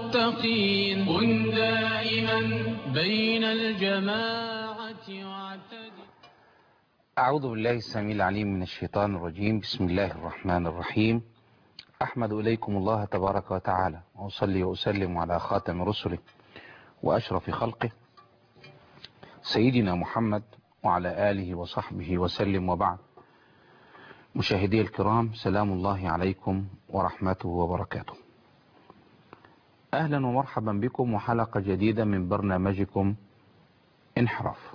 المتقين كن دائما بين الجماعة واعتدل أعوذ بالله السميع العليم من الشيطان الرجيم بسم الله الرحمن الرحيم أحمد إليكم الله تبارك وتعالى وأصلي وأسلم على خاتم رسله وأشرف خلقه سيدنا محمد وعلى آله وصحبه وسلم وبعد مشاهدي الكرام سلام الله عليكم ورحمته وبركاته أهلا ومرحبا بكم وحلقة جديدة من برنامجكم انحراف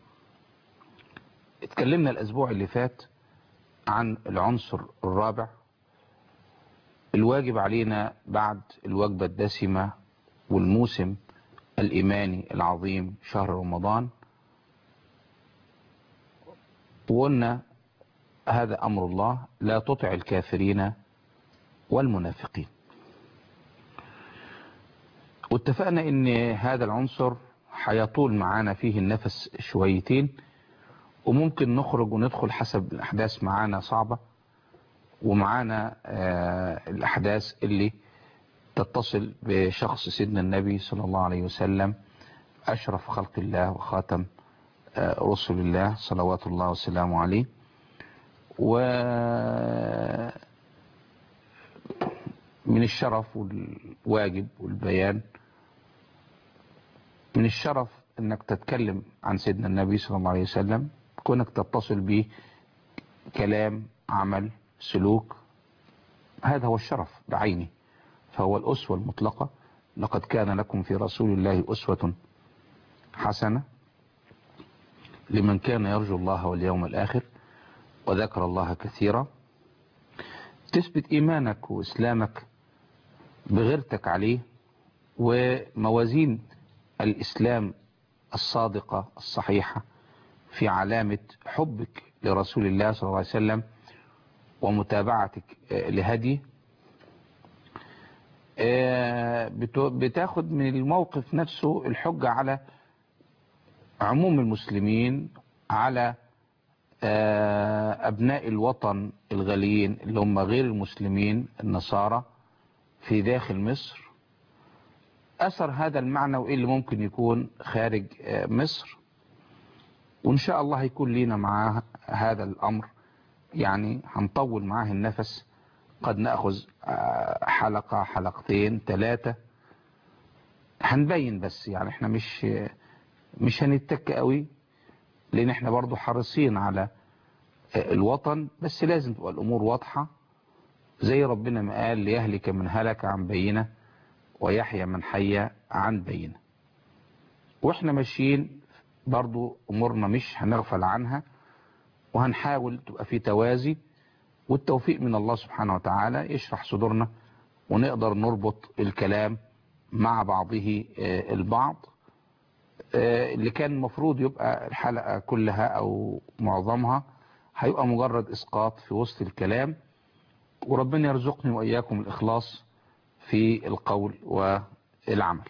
اتكلمنا الأسبوع اللي فات عن العنصر الرابع الواجب علينا بعد الوجبة الدسمة والموسم الإيماني العظيم شهر رمضان وقلنا هذا أمر الله لا تطع الكافرين والمنافقين واتفقنا ان هذا العنصر هيطول معانا فيه النفس شويتين وممكن نخرج وندخل حسب الأحداث معانا صعبة ومعانا آه الأحداث اللي تتصل بشخص سيدنا النبي صلى الله عليه وسلم أشرف خلق الله وخاتم آه رسل الله صلوات الله وسلامه عليه و من الشرف والواجب والبيان من الشرف انك تتكلم عن سيدنا النبي صلى الله عليه وسلم كونك تتصل به كلام عمل سلوك هذا هو الشرف بعينه فهو الأسوة المطلقة لقد كان لكم في رسول الله أسوة حسنة لمن كان يرجو الله واليوم الآخر وذكر الله كثيرا تثبت إيمانك وإسلامك بغيرتك عليه وموازين الإسلام الصادقة الصحيحة في علامة حبك لرسول الله صلى الله عليه وسلم ومتابعتك لهدي بتاخد من الموقف نفسه الحجة على عموم المسلمين على أبناء الوطن الغاليين اللي هم غير المسلمين النصارى في داخل مصر أثر هذا المعنى وإيه اللي ممكن يكون خارج مصر وإن شاء الله يكون لينا مع هذا الأمر يعني هنطول معاه النفس قد نأخذ حلقة حلقتين ثلاثة هنبين بس يعني احنا مش مش هنتك قوي لان احنا برضو حريصين على الوطن بس لازم تبقى الامور واضحة زي ربنا ما قال ليهلك من هلك عن بينه ويحيى من حي عن بينه واحنا ماشيين برضو امورنا مش هنغفل عنها وهنحاول تبقى في توازي والتوفيق من الله سبحانه وتعالى يشرح صدورنا ونقدر نربط الكلام مع بعضه البعض اللي كان المفروض يبقى الحلقة كلها او معظمها هيبقى مجرد اسقاط في وسط الكلام وربنا يرزقني واياكم الاخلاص في القول والعمل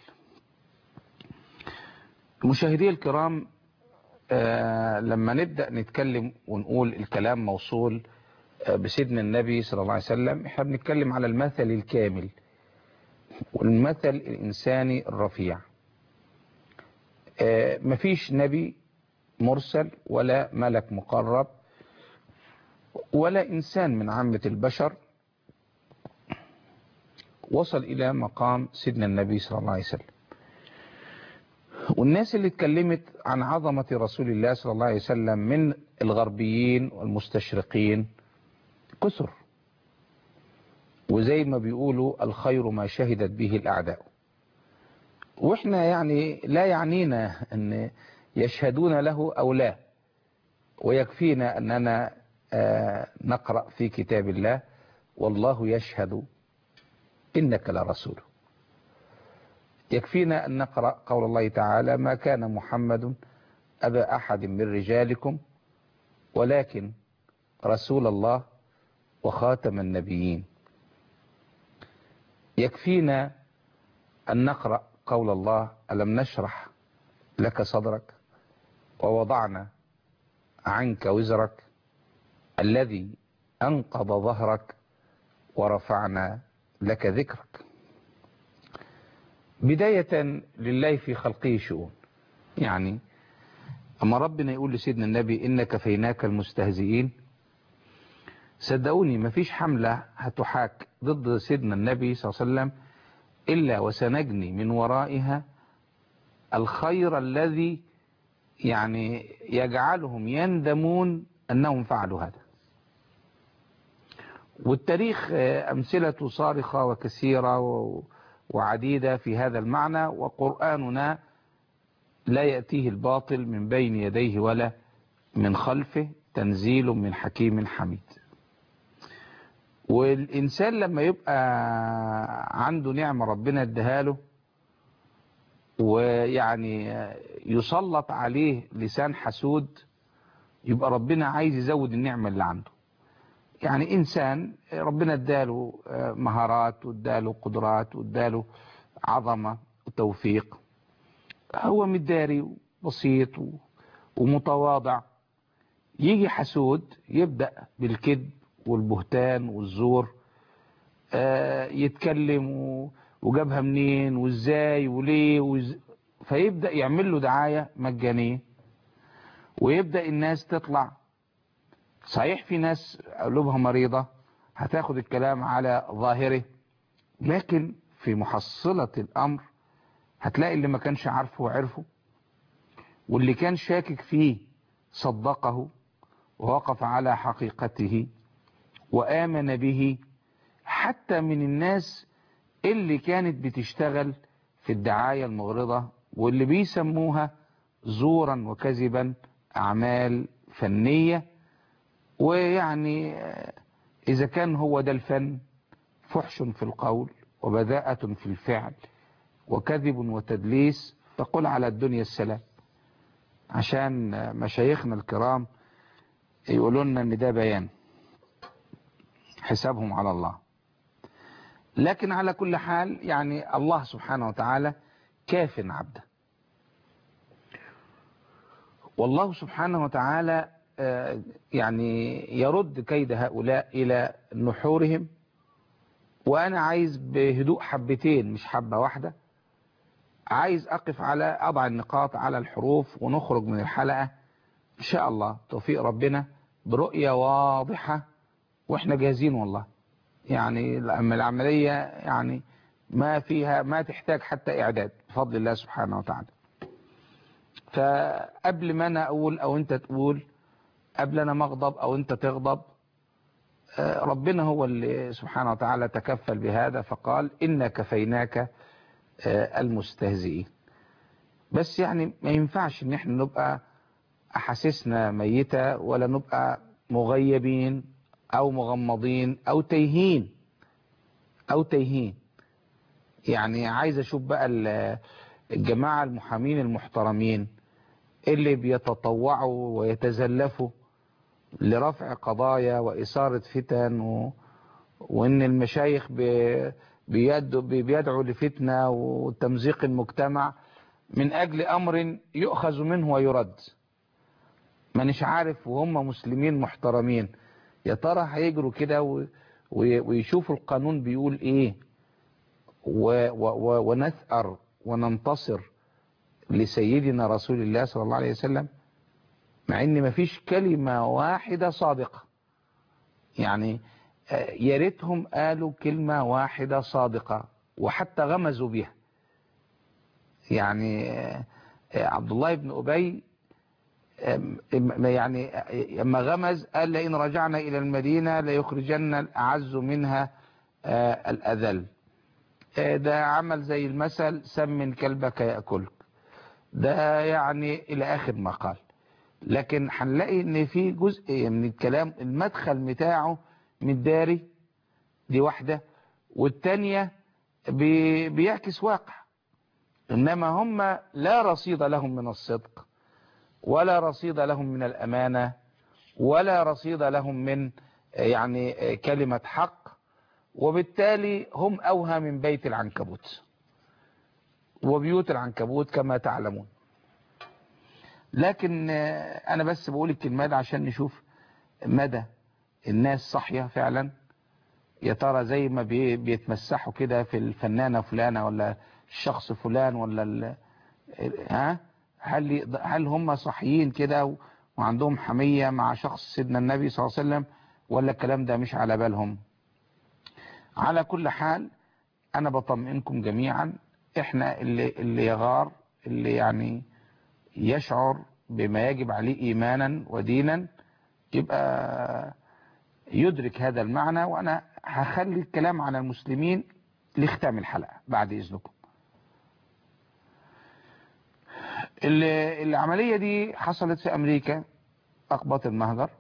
مشاهدي الكرام آه لما نبدأ نتكلم ونقول الكلام موصول آه بسيدنا النبي صلى الله عليه وسلم احنا بنتكلم على المثل الكامل والمثل الإنساني الرفيع آه مفيش نبي مرسل ولا ملك مقرب ولا إنسان من عامة البشر وصل إلى مقام سيدنا النبي صلى الله عليه وسلم والناس اللي اتكلمت عن عظمة رسول الله صلى الله عليه وسلم من الغربيين والمستشرقين كثر وزي ما بيقولوا الخير ما شهدت به الأعداء واحنا يعني لا يعنينا ان يشهدون له او لا ويكفينا اننا نقرأ في كتاب الله والله يشهد إنك لرسوله يكفينا أن نقرأ قول الله تعالى ما كان محمد أبا أحد من رجالكم ولكن رسول الله وخاتم النبيين يكفينا أن نقرأ قول الله ألم نشرح لك صدرك ووضعنا عنك وزرك الذي أنقض ظهرك ورفعنا لك ذكرك بداية لله في خلقه شؤون يعني أما ربنا يقول لسيدنا النبي إن كفيناك المستهزئين صدقوني مفيش حملة هتحاك ضد سيدنا النبي صلى الله عليه وسلم إلا وسنجني من ورائها الخير الذي يعني يجعلهم يندمون أنهم فعلوا هذا والتاريخ أمثلة صارخة وكثيرة وعديدة في هذا المعنى وقرآننا لا يأتيه الباطل من بين يديه ولا من خلفه تنزيل من حكيم حميد والإنسان لما يبقى عنده نعمة ربنا ادهاله ويعني يسلط عليه لسان حسود يبقى ربنا عايز يزود النعمة اللي عنده يعني إنسان ربنا اداله مهارات واداله قدرات واداله عظمة وتوفيق هو مداري بسيط ومتواضع يجي حسود يبدأ بالكذب والبهتان والزور يتكلم وجابها منين وازاي وليه وز... فيبدأ يعمل له دعاية مجانية ويبدأ الناس تطلع صحيح في ناس قلوبها مريضة هتاخد الكلام على ظاهره لكن في محصلة الأمر هتلاقي اللي ما كانش عارفه وعرفه واللي كان شاكك فيه صدقه ووقف على حقيقته وآمن به حتى من الناس اللي كانت بتشتغل في الدعاية المغرضة واللي بيسموها زورا وكذبا أعمال فنية ويعني إذا كان هو ده الفن فحش في القول وبذاءة في الفعل وكذب وتدليس فقل على الدنيا السلام عشان مشايخنا الكرام يقولوا لنا ان ده بيان حسابهم على الله لكن على كل حال يعني الله سبحانه وتعالى كاف عبده والله سبحانه وتعالى يعني يرد كيد هؤلاء إلى نحورهم وأنا عايز بهدوء حبتين مش حبة واحدة عايز أقف على أضع النقاط على الحروف ونخرج من الحلقة إن شاء الله توفيق ربنا برؤية واضحة وإحنا جاهزين والله يعني لما العملية يعني ما فيها ما تحتاج حتى إعداد بفضل الله سبحانه وتعالى فقبل ما أنا أقول أو أنت تقول قبل أنا مغضب أو أنت تغضب ربنا هو اللي سبحانه وتعالى تكفل بهذا فقال إنا كفيناك المستهزئين بس يعني ما ينفعش ان احنا نبقى احاسيسنا ميتة ولا نبقى مغيبين او مغمضين او تيهين او تيهين يعني عايز اشوف بقى الجماعة المحامين المحترمين اللي بيتطوعوا ويتزلفوا لرفع قضايا وإثارة فتن و... وإن المشايخ ب... بيدعو لفتنة وتمزيق المجتمع من أجل أمر يؤخذ منه ويرد مانيش عارف وهم مسلمين محترمين يا ترى هيجروا كده و... ويشوفوا القانون بيقول ايه و... و... ونثأر وننتصر لسيدنا رسول الله صلى الله عليه وسلم مع ان مفيش كلمة واحدة صادقة يعني يا ريتهم قالوا كلمة واحدة صادقة وحتى غمزوا بها يعني عبد الله بن أبي يعني لما غمز قال لئن رجعنا إلى المدينة ليخرجن الأعز منها الأذل ده عمل زي المثل سمن كلبك يأكلك ده يعني إلى آخر ما قال لكن هنلاقي ان في جزء من الكلام المدخل بتاعه متداري دي واحدة والتانية بي بيعكس واقع انما هم لا رصيد لهم من الصدق ولا رصيد لهم من الامانة ولا رصيد لهم من يعني كلمة حق وبالتالي هم اوهى من بيت العنكبوت وبيوت العنكبوت كما تعلمون لكن انا بس بقول الكلمة دي عشان نشوف مدى الناس صحية فعلا يا ترى زي ما بي- بيتمسحوا كده في الفنانة فلانة ولا الشخص فلان ولا ال... ها هل ي- هل هم صحيين كده و- وعندهم حمية مع شخص سيدنا النبي صلى الله عليه وسلم ولا الكلام ده مش على بالهم على كل حال انا بطمئنكم جميعا احنا اللي اللي يغار اللي يعني يشعر بما يجب عليه ايمانا ودينا يبقى يدرك هذا المعنى وانا هخلي الكلام عن المسلمين لختام الحلقة بعد اذنكم ال- العملية دي حصلت في امريكا اقباط المهجر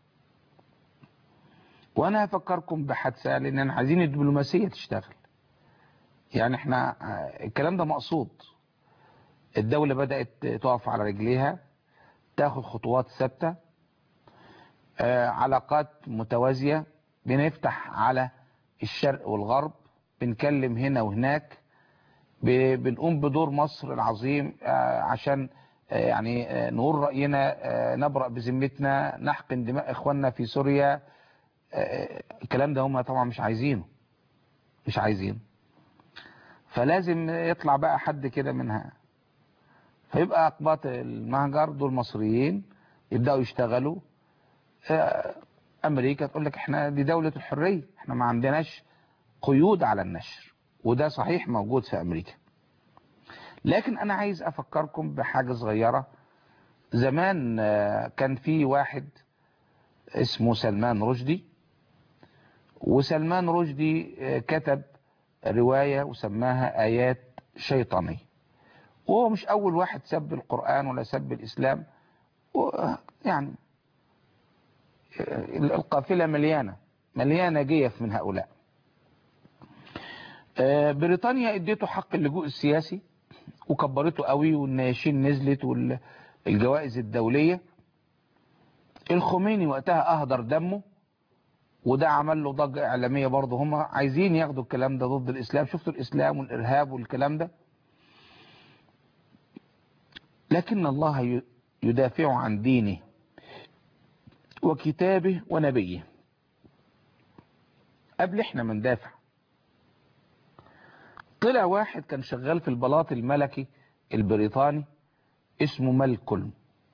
وانا هفكركم بحادثة لاننا عايزين الدبلوماسية تشتغل يعني احنا آه، الكلام ده مقصود الدولة بدأت تقف على رجليها تاخد خطوات ثابتة آه، علاقات متوازية بنفتح على الشرق والغرب بنكلم هنا وهناك ب- بنقوم بدور مصر العظيم آه، عشان آه، يعني آه، نقول رأينا آه، نبرأ بذمتنا نحقن دماء إخواننا في سوريا آه، الكلام ده هم طبعا مش عايزينه مش عايزينه فلازم يطلع بقى حد كده منها فيبقى أقباط المهجر دول مصريين يبدأوا يشتغلوا آه، أمريكا تقول لك احنا دي دولة الحرية احنا ما عندناش قيود على النشر وده صحيح موجود في أمريكا لكن أنا عايز أفكركم بحاجة صغيرة زمان آه، كان في واحد اسمه سلمان رشدي وسلمان رشدي آه، كتب رواية وسماها آيات شيطانية وهو مش أول واحد سب القرآن ولا سب الإسلام و- يعني القافلة مليانة مليانة جيف من هؤلاء آه، بريطانيا اديته حق اللجوء السياسي وكبرته قوي والنياشين نزلت والجوائز الدولية الخميني وقتها اهدر دمه وده عمل له ضجة اعلامية برضه هم عايزين ياخدوا الكلام ده ضد الاسلام شفتوا الاسلام والارهاب والكلام ده لكن الله ي- يدافع عن دينه وكتابه ونبيه قبل احنا ما ندافع طلع واحد كان شغال في البلاط الملكي البريطاني اسمه مالكولم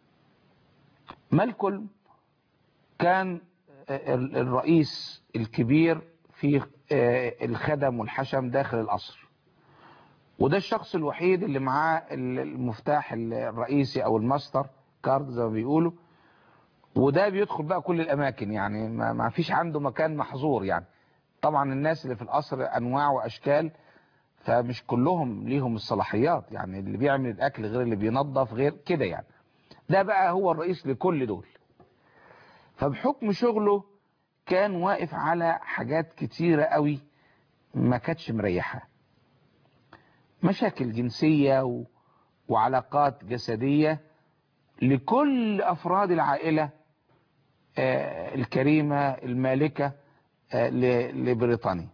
مالكولم كان ال- الرئيس الكبير في آه، الخدم والحشم داخل القصر وده الشخص الوحيد اللي معاه ال- المفتاح الرئيسي او الماستر كارد زي ما بيقولوا وده بيدخل بقى كل الاماكن يعني ما ما فيش عنده مكان محظور يعني طبعا الناس اللي في القصر انواع واشكال فمش كلهم ليهم الصلاحيات يعني اللي بيعمل الاكل غير اللي بينظف غير كده يعني ده بقى هو الرئيس لكل دول فبحكم شغله كان واقف على حاجات كتيرة قوي ما كانتش مريحة مشاكل جنسية و... وعلاقات جسدية لكل أفراد العائلة آه، الكريمة المالكة آه، ل- لبريطانيا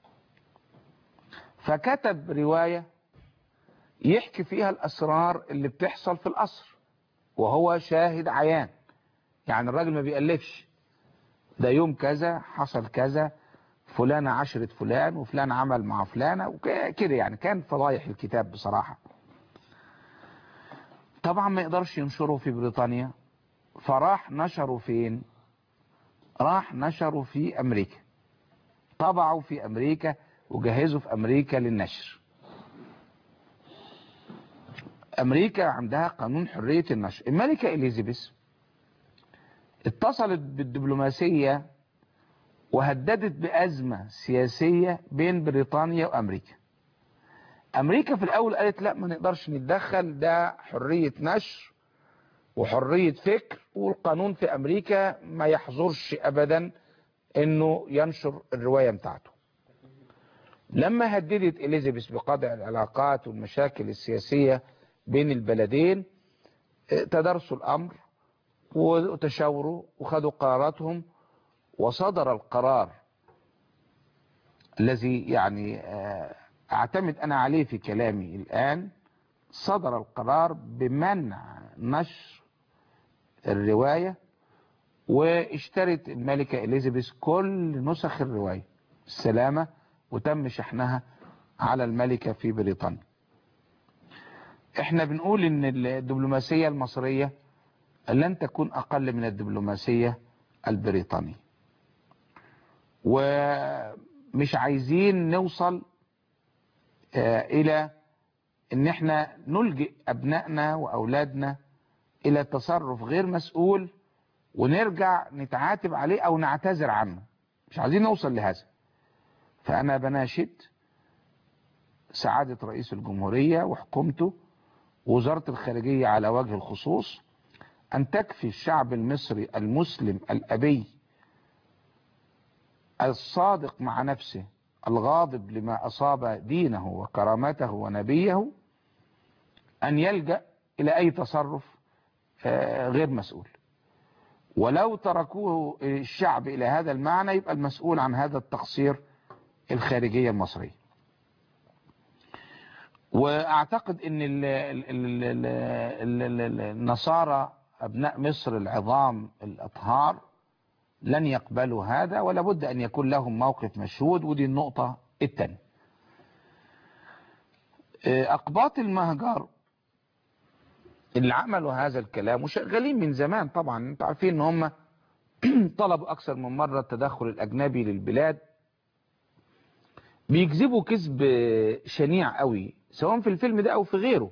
فكتب رواية يحكي فيها الأسرار اللي بتحصل في القصر وهو شاهد عيان يعني الراجل ما بيألفش ده يوم كذا حصل كذا فلانة عشرة فلان وفلان عمل مع فلانة وكده يعني كان فضايح الكتاب بصراحة طبعا ما يقدرش ينشره في بريطانيا فراح نشره فين راح نشره في امريكا طبعوا في امريكا وجهزوا في امريكا للنشر امريكا عندها قانون حرية النشر الملكة اليزابيث اتصلت بالدبلوماسية وهددت بأزمة سياسية بين بريطانيا وأمريكا أمريكا في الأول قالت لا ما نقدرش نتدخل ده حرية نشر وحرية فكر والقانون في أمريكا ما يحظرش أبدا أنه ينشر الرواية بتاعته لما هددت إليزابيث بقطع العلاقات والمشاكل السياسية بين البلدين اه، تدرسوا الأمر وتشاوروا وخدوا قراراتهم وصدر القرار الذي يعني آه، اعتمد انا عليه في كلامي الان صدر القرار بمنع نشر الرواية واشترت الملكة اليزابيث كل نسخ الرواية السلامة وتم شحنها على الملكة في بريطانيا احنا بنقول ان الدبلوماسية المصرية لن تكون اقل من الدبلوماسية البريطانية ومش عايزين نوصل الى ان احنا نلجئ ابنائنا واولادنا الى تصرف غير مسؤول ونرجع نتعاتب عليه او نعتذر عنه مش عايزين نوصل لهذا فانا بناشد سعادة رئيس الجمهورية وحكومته ووزارة الخارجية على وجه الخصوص ان تكفي الشعب المصري المسلم الابي الصادق مع نفسه الغاضب لما اصاب دينه وكرامته ونبيه ان يلجأ الى اي تصرف غير مسؤول ولو تركوه الشعب الى هذا المعنى يبقى المسؤول عن هذا التقصير الخارجية المصرية واعتقد ان ال ال ال ال النصارى ابناء مصر العظام الاطهار لن يقبلوا هذا ولا بد ان يكون لهم موقف مشهود ودي النقطة الثانية اقباط المهجر اللي عملوا هذا الكلام وشغالين من زمان طبعا انتوا عارفين ان هم طلبوا اكثر من مرة التدخل الاجنبي للبلاد بيكذبوا كذب شنيع قوي سواء في الفيلم ده او في غيره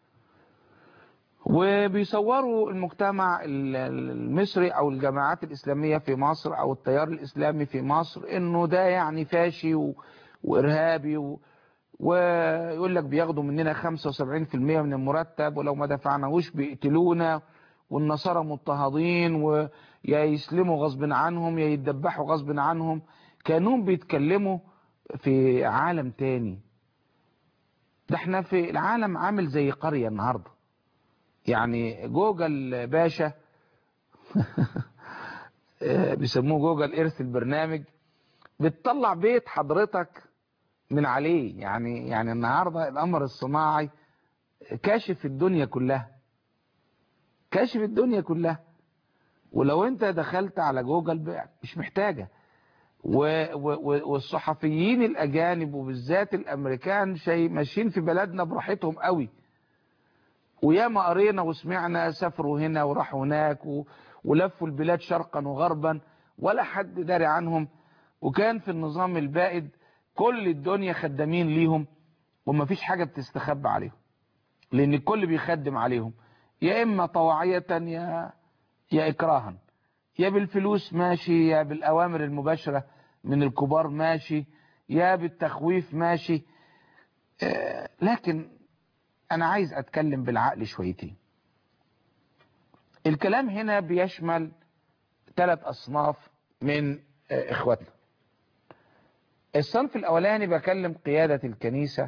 وبيصوروا المجتمع المصري او الجماعات الاسلامية في مصر او التيار الاسلامي في مصر انه ده يعني فاشي و... وارهابي و... ويقول لك بياخدوا مننا 75% من المرتب ولو ما دفعناهوش بيقتلونا والنصارى مضطهدين ويا يسلموا غصب عنهم يا يتدبحوا غصب عنهم كانوا بيتكلموا في عالم تاني ده احنا في العالم عامل زي قرية النهاردة يعني جوجل باشا بيسموه جوجل ايرث البرنامج بتطلع بيت حضرتك من عليه يعني يعني النهاردة القمر الصناعي كاشف الدنيا كلها كاشف الدنيا كلها ولو انت دخلت على جوجل مش محتاجة والصحفيين الاجانب وبالذات الامريكان شيء ماشيين في بلدنا براحتهم قوي وياما قرينا وسمعنا سافروا هنا وراحوا هناك ولفوا البلاد شرقا وغربا ولا حد داري عنهم وكان في النظام البائد كل الدنيا خدامين ليهم ومفيش حاجة بتستخبى عليهم لان الكل بيخدم عليهم يا اما طوعية يا يا اكراها يا بالفلوس ماشي يا بالاوامر المباشرة من الكبار ماشي يا بالتخويف ماشي آه لكن انا عايز اتكلم بالعقل شويتين الكلام هنا بيشمل ثلاث اصناف من آه اخواتنا الصنف الاولاني بكلم قيادة الكنيسة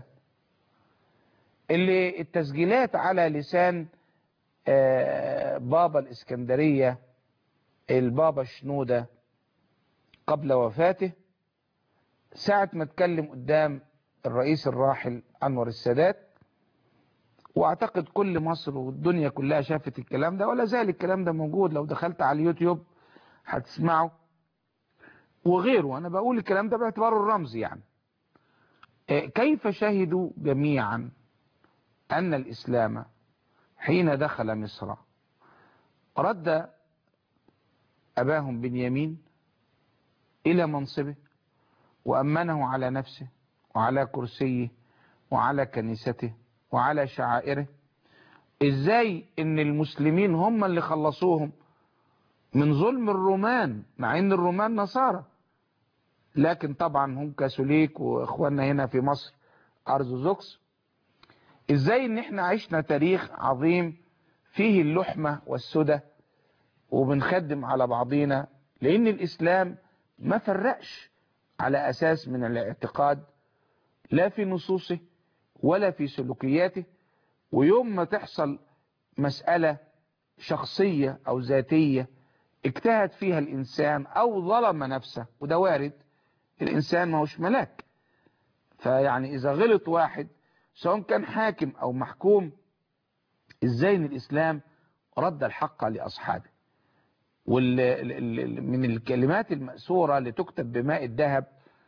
اللي التسجيلات على لسان آه بابا الاسكندرية البابا شنودة قبل وفاته ساعة ما اتكلم قدام الرئيس الراحل انور السادات واعتقد كل مصر والدنيا كلها شافت الكلام ده ولا زال الكلام ده موجود لو دخلت على اليوتيوب هتسمعه وغيره انا بقول الكلام ده باعتباره الرمز يعني كيف شهدوا جميعا ان الاسلام حين دخل مصر رد اباهم بنيامين الى منصبه وامنه على نفسه وعلى كرسيه وعلى كنيسته وعلى شعائره ازاي ان المسلمين هم اللي خلصوهم من ظلم الرومان مع ان الرومان نصارى لكن طبعا هم كاثوليك واخواننا هنا في مصر ارثوذكس ازاي ان احنا عشنا تاريخ عظيم فيه اللحمة والسدى وبنخدم على بعضينا لان الاسلام ما فرقش على اساس من الاعتقاد لا في نصوصه ولا في سلوكياته ويوم ما تحصل مسألة شخصية او ذاتية اجتهد فيها الانسان او ظلم نفسه وده وارد الانسان ما هوش ملاك فيعني اذا غلط واحد سواء كان حاكم او محكوم ازاي ان الاسلام رد الحق لاصحابه ومن الكلمات المأسورة اللي تكتب بماء الذهب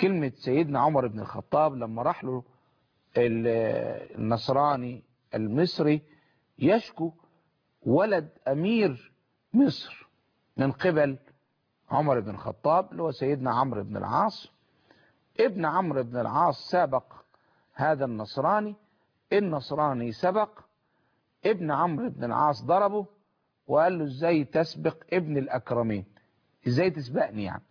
كلمة سيدنا عمر بن الخطاب لما راح له ال- النصراني المصري يشكو ولد أمير مصر من قبل عمر بن الخطاب اللي هو سيدنا عمرو بن العاص ابن عمرو بن العاص سابق هذا النصراني النصراني سبق ابن عمرو بن العاص ضربه وقال له ازاي تسبق ابن الأكرمين ازاي تسبقني يعني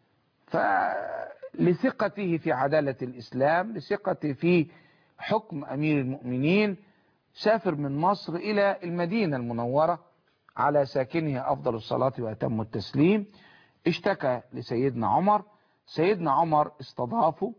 فلثقته في عدالة الإسلام لثقته في حكم أمير المؤمنين سافر من مصر إلى المدينة المنورة على ساكنها أفضل الصلاة وأتم التسليم اشتكى لسيدنا عمر سيدنا عمر استضافه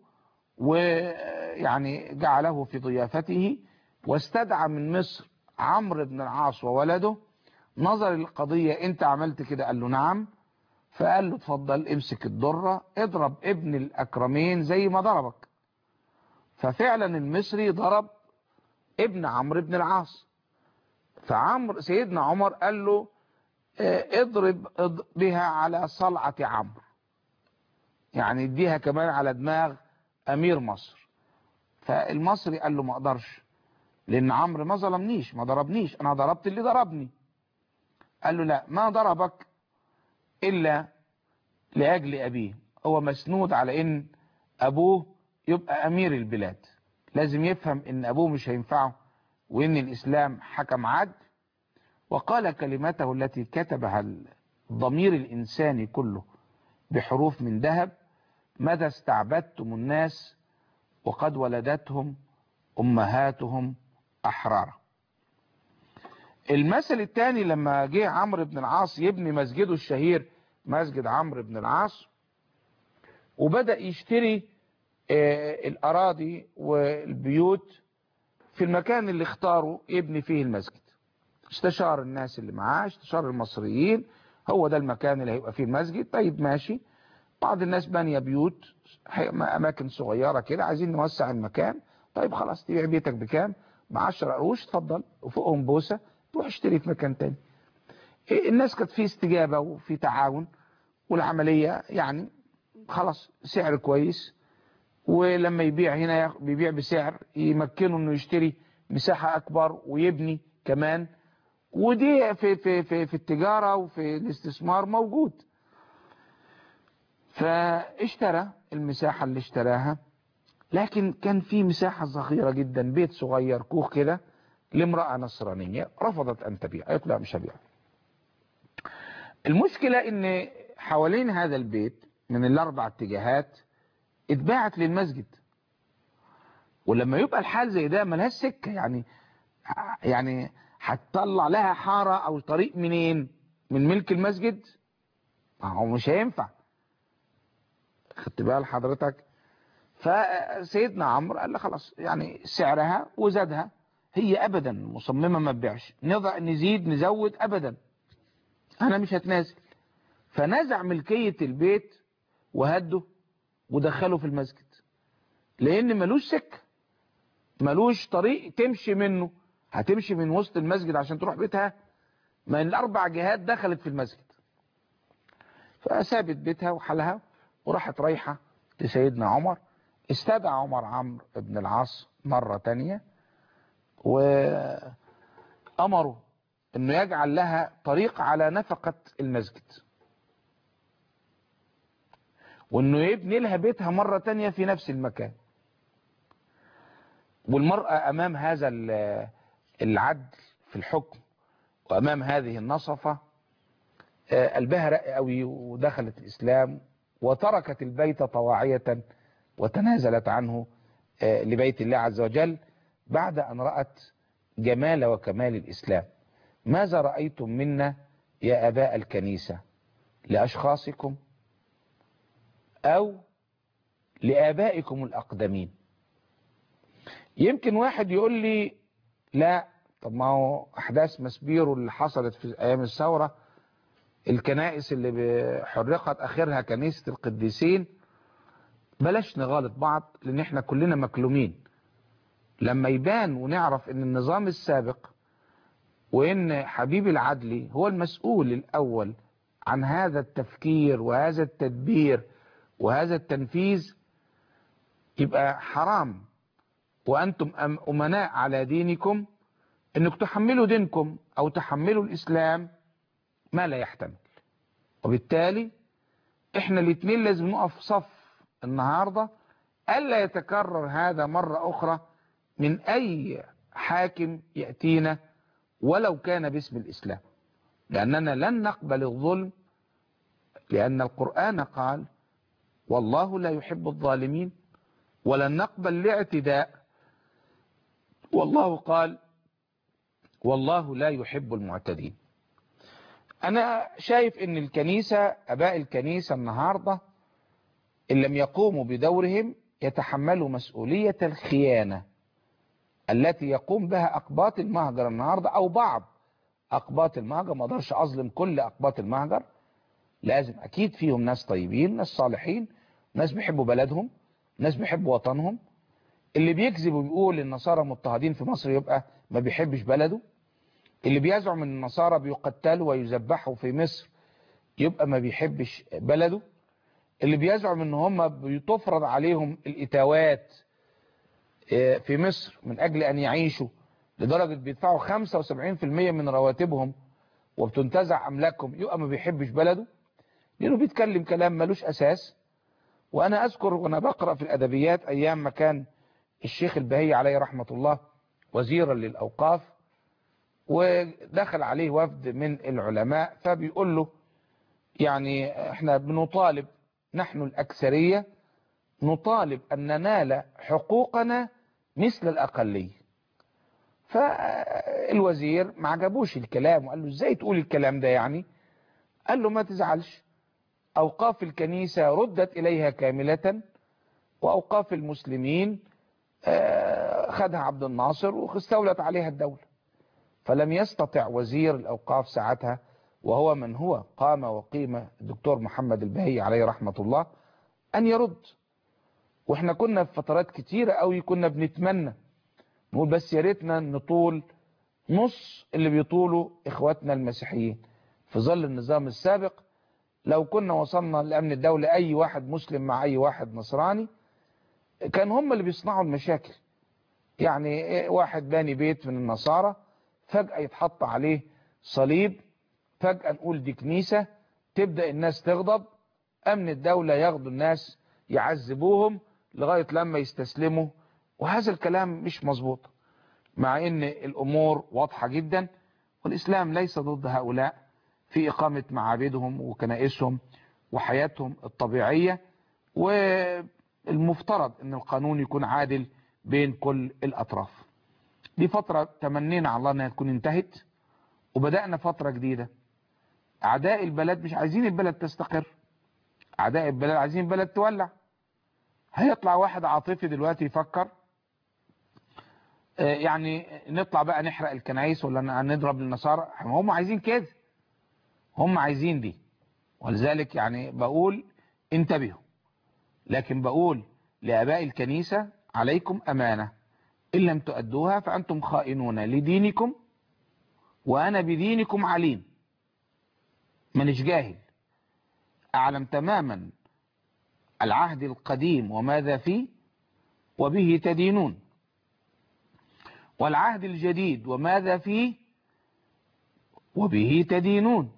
ويعني جعله في ضيافته واستدعى من مصر عمرو بن العاص وولده نظر القضية انت عملت كده قال له نعم فقال له اتفضل امسك الدرة اضرب ابن الأكرمين زي ما ضربك ففعلا المصري ضرب ابن عمرو بن العاص فعمر سيدنا عمر قال له اه، اضرب اض- بها على صلعة عمرو يعني اديها كمان على دماغ امير مصر فالمصري قال له ما اقدرش لان عمرو ما ظلمنيش ما ضربنيش انا ضربت اللي ضربني قال له لا ما ضربك الا لاجل ابيه هو مسنود على ان ابوه يبقى امير البلاد لازم يفهم ان ابوه مش هينفعه وان الاسلام حكم عدل وقال كلمته التي كتبها الضمير الانساني كله بحروف من ذهب ماذا استعبدتم الناس وقد ولدتهم امهاتهم احرارا المثل الثاني لما جه عمرو بن العاص يبني مسجده الشهير مسجد عمرو بن العاص وبدأ يشتري آه، الأراضي والبيوت في المكان اللي اختاره يبني فيه المسجد استشار الناس اللي معاه استشار المصريين هو ده المكان اللي هيبقى فيه المسجد طيب ماشي بعض الناس بانية بيوت حي- أماكن صغيرة كده عايزين نوسع المكان طيب خلاص تبيع بيتك بكام ب 10 قروش اتفضل وفوقهم بوسة تروح اشتري في مكان تاني إيه، الناس كانت في استجابة وفي تعاون والعملية يعني خلاص سعر كويس ولما يبيع هنا ياخ- بيبيع بسعر يمكنه انه يشتري مساحة اكبر ويبني كمان ودي في في في في التجارة وفي الاستثمار موجود فاشترى المساحة اللي اشتراها لكن كان في مساحة صغيرة جدا بيت صغير كوخ كده لامرأة نصرانية رفضت أن تبيع قالت لا مش هبيع المشكلة ان حوالين هذا البيت من الاربع اتجاهات اتباعت للمسجد ولما يبقى الحال زي ده ملهاش سكة يعني يعني هتطلع لها حارة او طريق منين من ملك المسجد ما هو مش هينفع خدت بال حضرتك فسيدنا عمرو قال له خلاص يعني سعرها وزادها هي ابدا مصممة ما تبيعش نضع نزيد نزود ابدا انا مش هتنازل فنزع ملكية البيت وهده ودخله في المسجد لان ملوش سكة ملوش طريق تمشي منه هتمشي من وسط المسجد عشان تروح بيتها ما الاربع جهات دخلت في المسجد فسابت بيتها وحلها وراحت رايحة لسيدنا عمر استدعى عمر عمرو بن العاص مرة تانية وأمره انه يجعل لها طريق على نفقة المسجد وانه يبني لها بيتها مرة تانية في نفس المكان والمرأة امام هذا ال- العدل في الحكم وامام هذه النصفة آه، قلبها رق قوي ودخلت الاسلام وتركت البيت طواعية وتنازلت عنه آه، لبيت الله عز وجل بعد ان رأت جمال وكمال الاسلام ماذا رأيتم منا يا أباء الكنيسة لأشخاصكم أو لآبائكم الأقدمين يمكن واحد يقول لي لا طب ما هو أحداث مسبيرو اللي حصلت في أيام الثورة الكنائس اللي حرقت آخرها كنيسة القديسين بلاش نغالط بعض لأن احنا كلنا مكلومين لما يبان ونعرف ان النظام السابق وان حبيب العدلي هو المسؤول الاول عن هذا التفكير وهذا التدبير وهذا التنفيذ يبقى حرام وأنتم أم- أمناء على دينكم أنك تحملوا دينكم أو تحملوا الإسلام ما لا يحتمل وبالتالي احنا الاثنين لازم نقف صف النهاردة ألا يتكرر هذا مرة أخرى من أي حاكم يأتينا ولو كان باسم الإسلام لأننا لن نقبل الظلم لأن القرآن قال والله لا يحب الظالمين ولن نقبل الاعتداء والله قال والله لا يحب المعتدين أنا شايف أن الكنيسة أباء الكنيسة النهاردة إن لم يقوموا بدورهم يتحملوا مسؤولية الخيانة التي يقوم بها أقباط المهجر النهاردة أو بعض أقباط المهجر ما اقدرش أظلم كل أقباط المهجر لازم أكيد فيهم ناس طيبين ناس صالحين ناس بيحبوا بلدهم ناس بيحبوا وطنهم اللي بيكذب وبيقول النصارى مضطهدين في مصر يبقى ما بيحبش بلده اللي بيزعم ان النصارى بيقتلوا ويذبحوا في مصر يبقى ما بيحبش بلده اللي بيزعم ان هم بتفرض عليهم الاتاوات آه، في مصر من اجل ان يعيشوا لدرجة بيدفعوا 75% من رواتبهم وبتنتزع املاكهم يبقى ما بيحبش بلده لانه بيتكلم كلام ملوش اساس وانا اذكر وانا بقرأ في الادبيات ايام ما كان الشيخ البهي عليه رحمة الله وزيرا للاوقاف ودخل عليه وفد من العلماء فبيقول له يعني احنا بنطالب نحن الأكثرية نطالب أن ننال حقوقنا مثل الأقلية فالوزير ما عجبوش الكلام وقال له ازاي تقول الكلام ده يعني قال له ما تزعلش أوقاف الكنيسة ردت إليها كاملة وأوقاف المسلمين آه، خدها عبد الناصر واستولت عليها الدولة فلم يستطع وزير الأوقاف ساعتها وهو من هو قام وقيمة الدكتور محمد البهي عليه رحمة الله أن يرد واحنا كنا في فترات كتيرة قوي كنا بنتمنى نقول بس يا ريتنا نطول نص اللي بيطوله اخواتنا المسيحيين في ظل النظام السابق لو كنا وصلنا لأمن الدولة أي واحد مسلم مع أي واحد نصراني كان هم اللي بيصنعوا المشاكل يعني واحد باني بيت من النصارى فجأة يتحط عليه صليب فجأة نقول دي كنيسة تبدأ الناس تغضب أمن الدولة ياخدوا الناس يعذبوهم لغاية لما يستسلموا وهذا الكلام مش مظبوط مع ان الامور واضحة جدا والاسلام ليس ضد هؤلاء في اقامة معابدهم وكنائسهم وحياتهم الطبيعية والمفترض ان القانون يكون عادل بين كل الاطراف دي فترة تمنينا على الله انها تكون انتهت وبدأنا فترة جديدة اعداء البلد مش عايزين البلد تستقر اعداء البلد عايزين البلد تولع هيطلع واحد عاطفي دلوقتي يفكر آه، يعني نطلع بقى نحرق الكنايس ولا نضرب النصارى هم عايزين كده هم عايزين دي ولذلك يعني بقول انتبهوا لكن بقول لآباء الكنيسة عليكم أمانة إن لم تؤدوها فأنتم خائنون لدينكم وأنا بدينكم عليم منش جاهل أعلم تماما العهد القديم وماذا فيه وبه تدينون والعهد الجديد وماذا فيه وبه تدينون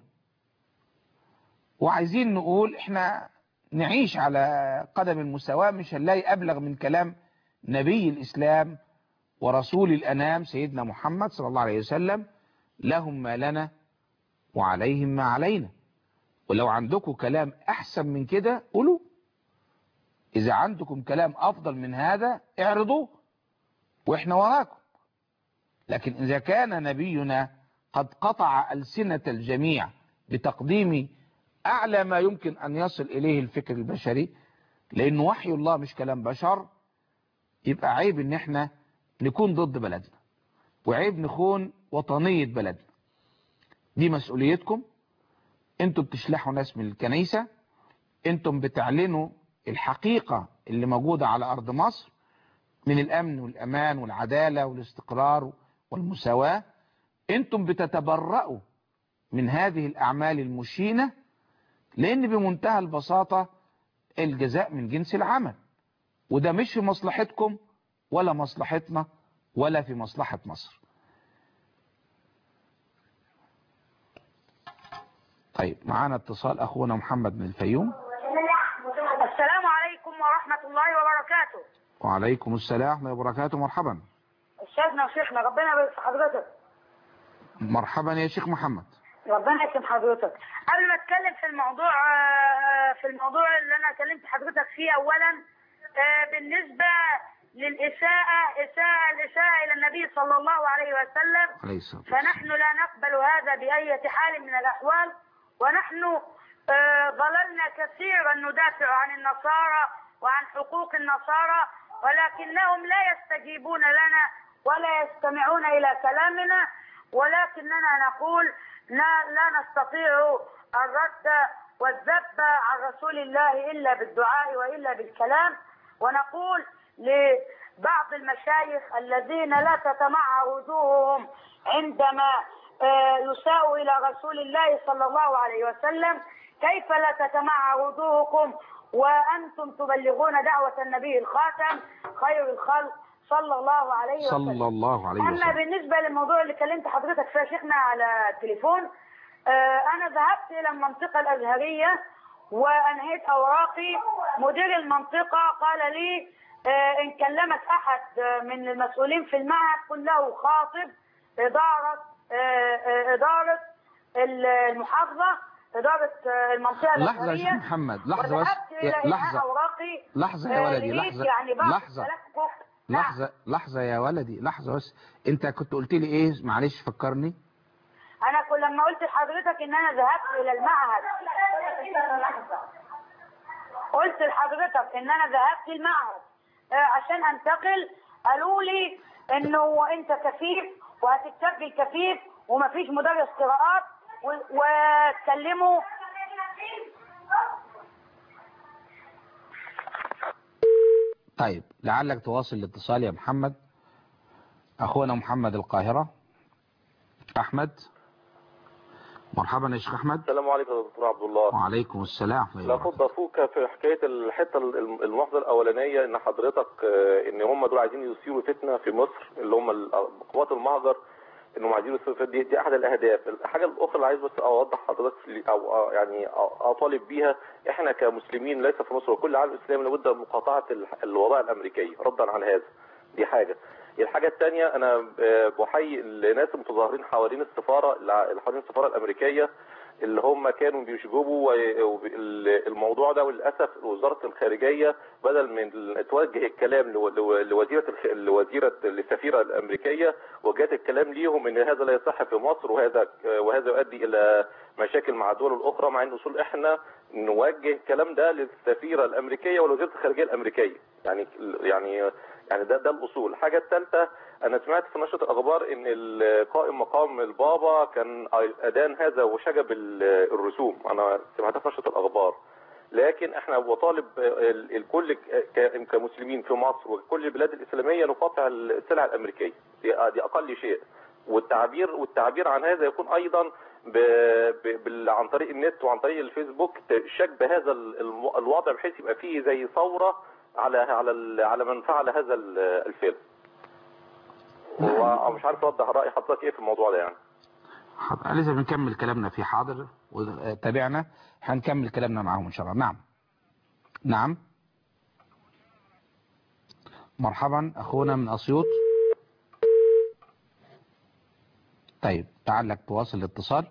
وعايزين نقول احنا نعيش على قدم المساواة مش هنلاقي أبلغ من كلام نبي الإسلام ورسول الأنام سيدنا محمد صلى الله عليه وسلم لهم ما لنا وعليهم ما علينا ولو عندكم كلام أحسن من كده قولوا إذا عندكم كلام أفضل من هذا اعرضوه وإحنا وراكم لكن إذا كان نبينا قد قطع ألسنة الجميع بتقديم أعلى ما يمكن أن يصل إليه الفكر البشري لأنه وحي الله مش كلام بشر يبقى عيب إن إحنا نكون ضد بلدنا وعيب نخون وطنية بلدنا دي مسؤوليتكم انتم بتشلحوا ناس من الكنيسة انتم بتعلنوا الحقيقة اللي موجودة على أرض مصر من الأمن والأمان والعدالة والاستقرار والمساواة انتم بتتبرأوا من هذه الأعمال المشينة لأن بمنتهى البساطة الجزاء من جنس العمل وده مش في مصلحتكم ولا مصلحتنا ولا في مصلحة مصر طيب معانا اتصال أخونا محمد من الفيوم السلام عليكم ورحمة الله وبركاته وعليكم السلام ورحمة الله وبركاته مرحبا أستاذنا وشيخنا ربنا يبارك في حضرتك مرحبا يا شيخ محمد ربنا يكرم حضرتك قبل ما اتكلم في الموضوع آه، في الموضوع اللي انا كلمت حضرتك فيه اولا آه، بالنسبة للإساءة إساءة الإساءة إلى النبي صلى الله عليه وسلم عليه الصلاة والسلام فنحن لا نقبل هذا بأية حال من الأحوال ونحن آه، ظللنا كثيرا ندافع عن النصارى وعن حقوق النصارى ولكنهم لا يستجيبون لنا ولا يستمعون إلى كلامنا ولكننا نقول لا, لا نستطيع الرد والذب عن رسول الله إلا بالدعاء وإلا بالكلام ونقول لبعض المشايخ الذين لا تتمعر وجوههم عندما آه، يساءوا إلى رسول الله صلى الله عليه وسلم كيف لا تتمعر وجوهكم وأنتم تبلغون دعوة النبي الخاتم خير الخلق صلى الله عليه وسلم صلى الله عليه أما وسلم بالنسبة للموضوع اللي كلمت حضرتك فيه يا شيخنا على التليفون آه، أنا ذهبت إلى المنطقة الأزهرية وأنهيت أوراقي مدير المنطقة قال لي آه، إن كلمك أحد آه، من المسؤولين في المعهد قل له خاطب إدارة آه، آه، إدارة المحافظة إدارة آه، المنطقة لحظة يا شيخ الأزهرية محمد لحظة بس وذهبت إلى يا- إنهاء لحظة أوراقي لحظة يا آه، ولدي لقيت لحظة يعني بعض لحظة التلفق نعم. لحظة لحظة يا ولدي لحظة بس انت كنت قلت لي ايه معلش فكرني انا كل لما قلت لحضرتك ان انا ذهبت الى المعهد قلت لحضرتك ان انا ذهبت المعهد آه، عشان انتقل قالوا لي انه انت كفيف وهتتسجل كفيف ومفيش مدرس قراءات و- واتكلموا طيب لعلك تواصل الاتصال يا محمد اخونا محمد القاهرة احمد مرحبا يا شيخ احمد السلام عليكم يا دكتور عبد الله وعليكم السلام ورحمة الله لابد وبركاته. اخوك في حكايه الحته الم- الملاحظه الاولانيه ان حضرتك آه، ان هم دول عايزين يثيروا فتنه في مصر اللي هم ال- قوات المهجر انهم عايزين يثيروا فتنه دي, دي احد الاهداف الحاجه الاخرى اللي عايز بس اوضح حضرتك في- او آه، يعني أ- اطالب بيها احنا كمسلمين ليس في مصر وكل العالم الاسلامي لابد من مقاطعه ال- الوضع الامريكي ردا على هذا دي حاجه الحاجة الثانية أنا آه، بحيي الناس المتظاهرين حوالين السفارة اللي حوالين السفارة الأمريكية اللي هم كانوا بيشجبوا و- و- ال- الموضوع ده وللاسف وزاره الخارجيه بدل من توجه الكلام لو- لو- لوزيره الخ- لوزيره السفيره الامريكيه وجهت الكلام ليهم ان هذا لا يصح في مصر وهذا وهذا يؤدي الى مشاكل مع الدول الاخرى مع ان اصول احنا نوجه الكلام ده للسفيره الامريكيه ولوزيره الخارجيه الامريكيه يعني يعني يعني ده ده الاصول الحاجه الثالثه انا سمعت في نشره الاخبار ان القائم مقام البابا كان ادان هذا وشجب ال- الرسوم انا سمعتها في نشره الاخبار لكن احنا بطالب ال- الكل ك- كمسلمين في مصر وكل البلاد الاسلاميه نقاطع السلع الامريكيه دي دي اقل شيء والتعبير والتعبير عن هذا يكون ايضا ب... ب... بال... عن طريق النت وعن طريق الفيسبوك شجب هذا ال- الم- الوضع بحيث يبقى فيه زي ثوره على على ال... على من فعل هذا ال- الفعل ومش عارف اوضح راي حضرتك ايه في الموضوع ده يعني حاضر لسه بنكمل كلامنا في حاضر وتابعنا هنكمل كلامنا معاهم ان شاء الله نعم نعم مرحبا اخونا من اسيوط طيب تعالك تواصل الاتصال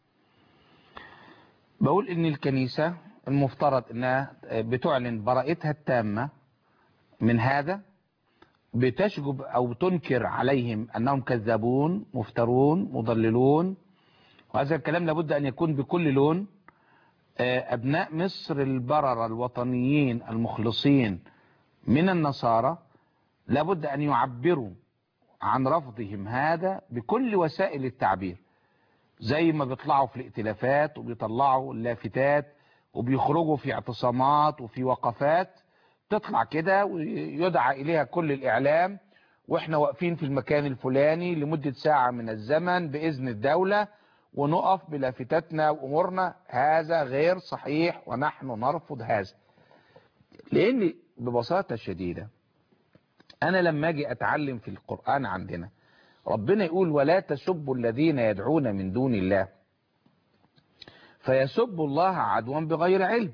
بقول ان الكنيسة المفترض انها بتعلن براءتها التامة من هذا بتشجب او تنكر عليهم انهم كذابون مفترون مضللون وهذا الكلام لابد ان يكون بكل لون آه، ابناء مصر البررة الوطنيين المخلصين من النصارى لابد ان يعبروا عن رفضهم هذا بكل وسائل التعبير زي ما بيطلعوا في الائتلافات وبيطلعوا اللافتات وبيخرجوا في اعتصامات وفي وقفات تطلع كده ويدعى إليها كل الإعلام وإحنا واقفين في المكان الفلاني لمدة ساعة من الزمن بإذن الدولة ونقف بلافتاتنا وأمورنا هذا غير صحيح ونحن نرفض هذا لأن ببساطة شديدة أنا لما أجي أتعلم في القرآن عندنا ربنا يقول ولا تسبوا الذين يدعون من دون الله فيسبوا الله عدوا بغير علم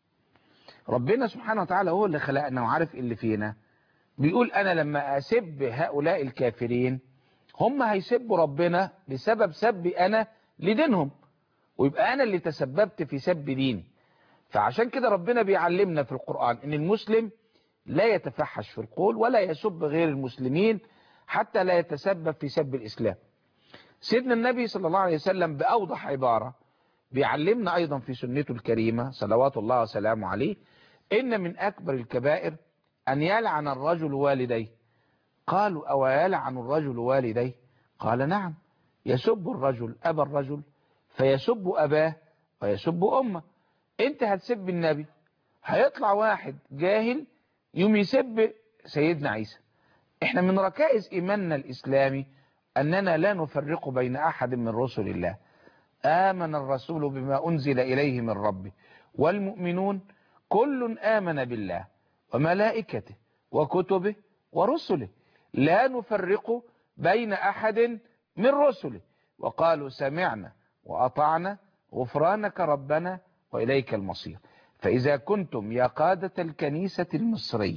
ربنا سبحانه وتعالى هو اللي خلقنا وعارف اللي فينا بيقول أنا لما أسب هؤلاء الكافرين هم هيسبوا ربنا بسبب سبي أنا لدينهم ويبقى أنا اللي تسببت في سب ديني فعشان كده ربنا بيعلمنا في القرآن ان المسلم لا يتفحش في القول ولا يسب غير المسلمين حتى لا يتسبب في سب الإسلام سيدنا النبي صلى الله عليه وسلم بأوضح عبارة بيعلمنا أيضا في سنته الكريمة صلوات الله وسلامه عليه إن من أكبر الكبائر أن يلعن الرجل والديه قالوا أو يلعن الرجل والديه قال نعم يسب الرجل أبا الرجل فيسب أباه ويسب أمه انت هتسب النبي هيطلع واحد جاهل يوم يسب سيدنا عيسى احنا من ركائز ايماننا الاسلامي اننا لا نفرق بين احد من رسل الله امن الرسول بما انزل اليه من ربه والمؤمنون كل امن بالله وملائكته وكتبه ورسله لا نفرق بين احد من رسله وقالوا سمعنا واطعنا غفرانك ربنا وإليك المصير فإذا كنتم يا قادة الكنيسة المصرية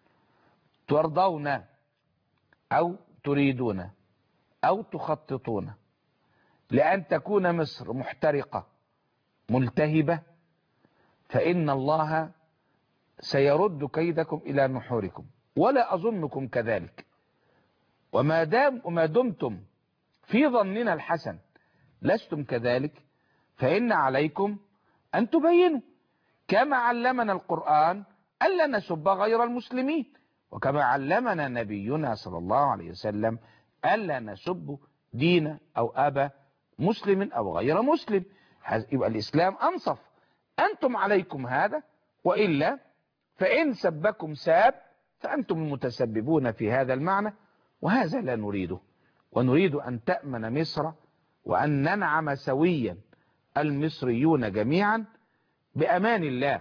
ترضون أو تريدون أو تخططون لأن تكون مصر محترقة ملتهبة فإن الله سيرد كيدكم إلى نحوركم ولا أظنكم كذلك وما, دام وما دمتم في ظننا الحسن لستم كذلك فإن عليكم أن تبينوا كما علمنا القرآن ألا نسب غير المسلمين وكما علمنا نبينا صلى الله عليه وسلم ألا نسب دين أو أبا مسلم أو غير مسلم يبقى الإسلام أنصف أنتم عليكم هذا وإلا فإن سبكم ساب فأنتم المتسببون في هذا المعنى وهذا لا نريده ونريد أن تأمن مصر وأن ننعم سويا المصريون جميعا بأمان الله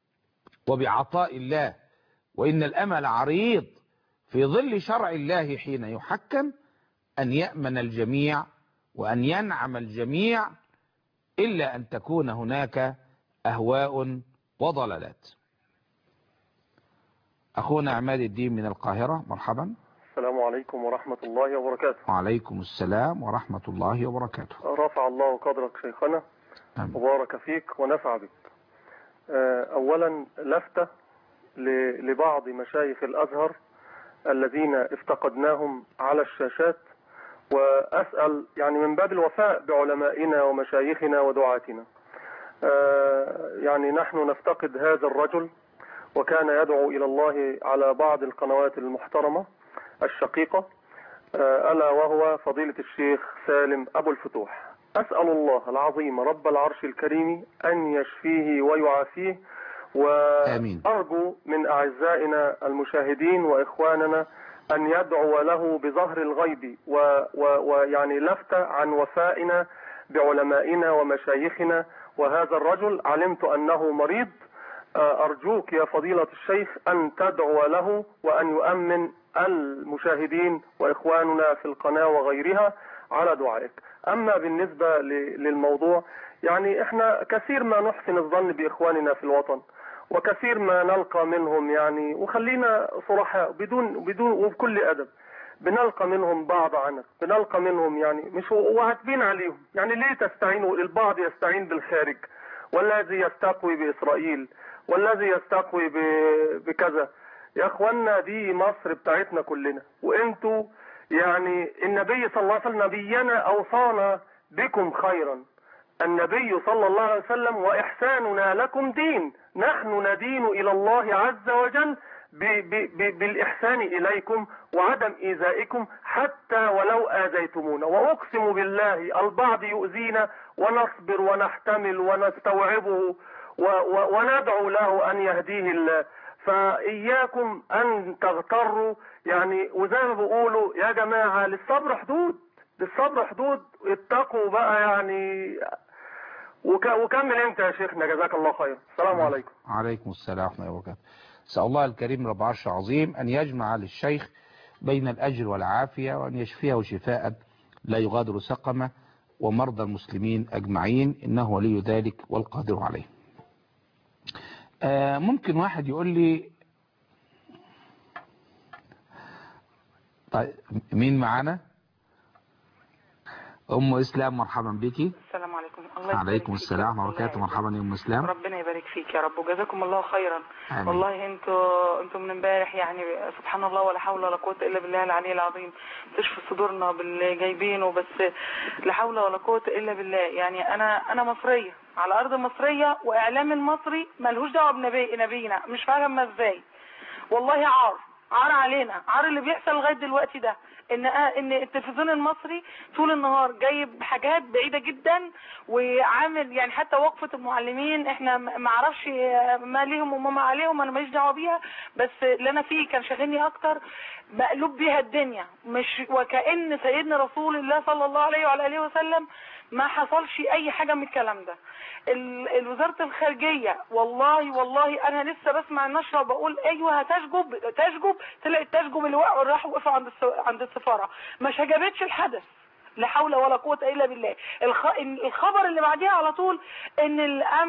وبعطاء الله وإن الأمل عريض في ظل شرع الله حين يحكم أن يأمن الجميع وأن ينعم الجميع إلا أن تكون هناك أهواء وضلالات أخونا عماد الدين من القاهرة مرحبا السلام عليكم ورحمة الله وبركاته وعليكم السلام ورحمة الله وبركاته رفع الله قدرك شيخنا آمين. وبارك فيك ونفع بك آه، أولا لفتة ل- لبعض مشايخ الأزهر الذين افتقدناهم على الشاشات وأسأل يعني من باب الوفاء بعلمائنا ومشايخنا ودعاتنا آه، يعني نحن نفتقد هذا الرجل وكان يدعو إلى الله على بعض القنوات المحترمة الشقيقة آه، ألا وهو فضيلة الشيخ سالم أبو الفتوح أسأل الله العظيم رب العرش الكريم أن يشفيه ويعافيه آمين. وأرجو من أعزائنا المشاهدين وإخواننا أن يدعو له بظهر الغيب و- و- ويعني لفتة عن وفائنا بعلمائنا ومشايخنا وهذا الرجل علمت أنه مريض آه، أرجوك يا فضيلة الشيخ أن تدعو له وأن يؤمن المشاهدين وإخواننا في القناة وغيرها على دعائك أما بالنسبة ل- للموضوع يعني إحنا كثير ما نحسن الظن بإخواننا في الوطن وكثير ما نلقى منهم يعني وخلينا صرحاء بدون بدون وبكل أدب بنلقى منهم بعض عنك بنلقى منهم يعني مش وعاتبين عليهم يعني ليه تستعينوا البعض يستعين بالخارج والذي يستقوي بإسرائيل والذي يستقوي ب- بكذا يا اخوانا دي مصر بتاعتنا كلنا وانتوا يعني النبي صلى الله عليه وسلم نبينا اوصانا بكم خيرا النبي صلى الله عليه وسلم واحساننا لكم دين نحن ندين الى الله عز وجل ب ب ب بالاحسان اليكم وعدم ايذائكم حتى ولو اذيتمونا واقسم بالله البعض يؤذينا ونصبر ونحتمل ونستوعبه و و وندعو له ان يهديه الله فإياكم أن تغتروا يعني وزي ما بيقولوا يا جماعة للصبر حدود للصبر حدود اتقوا بقى يعني وك وكمل انت يا شيخنا جزاك الله خير السلام عليكم عليكم السلام ورحمة الله وبركاته أسأل الله الكريم رب عرش عظيم أن يجمع للشيخ بين الأجر والعافية وأن يشفيه شفاء لا يغادر سقمه ومرضى المسلمين أجمعين إنه ولي ذلك والقادر عليه آه ممكن واحد يقول لي طيب مين معانا أم إسلام مرحبا بك السلام عليكم الله يبارك عليكم فيك السلام يا رب. وبركاته الله مرحبا يا أم إسلام ربنا يبارك فيك يا رب وجزاكم الله خيرا آمين. والله انتوا انتوا من امبارح يعني سبحان الله ولا حول ولا قوه الا بالله العلي العظيم تشفي صدورنا باللي جايبينه بس لا حول ولا قوه الا بالله يعني انا انا مصريه على ارض مصريه واعلام المصري ملهوش دعوه بنبي نبينا مش فاهمه ازاي والله عار عار علينا عار اللي بيحصل لغايه دلوقتي ده ان ان التلفزيون المصري طول النهار جايب حاجات بعيده جدا وعامل يعني حتى وقفه المعلمين احنا ما ما اعرفش ما ليهم وما ما عليهم انا ماليش دعوه بيها بس اللي انا فيه كان شاغلني اكتر مقلوب بيها الدنيا مش وكأن سيدنا رسول الله صلى الله عليه وعلى اله وسلم ما حصلش اي حاجه من الكلام ده ال- الوزاره الخارجيه والله والله انا لسه بسمع النشره وبقول ايوه هتشجب تشجب طلعت تشجب اللي وقعوا راحوا وقفوا عند الس- عند السفاره ما شجبتش الحدث لا حول ولا قوة إلا بالله الخ... الخبر اللي بعديها على طول إن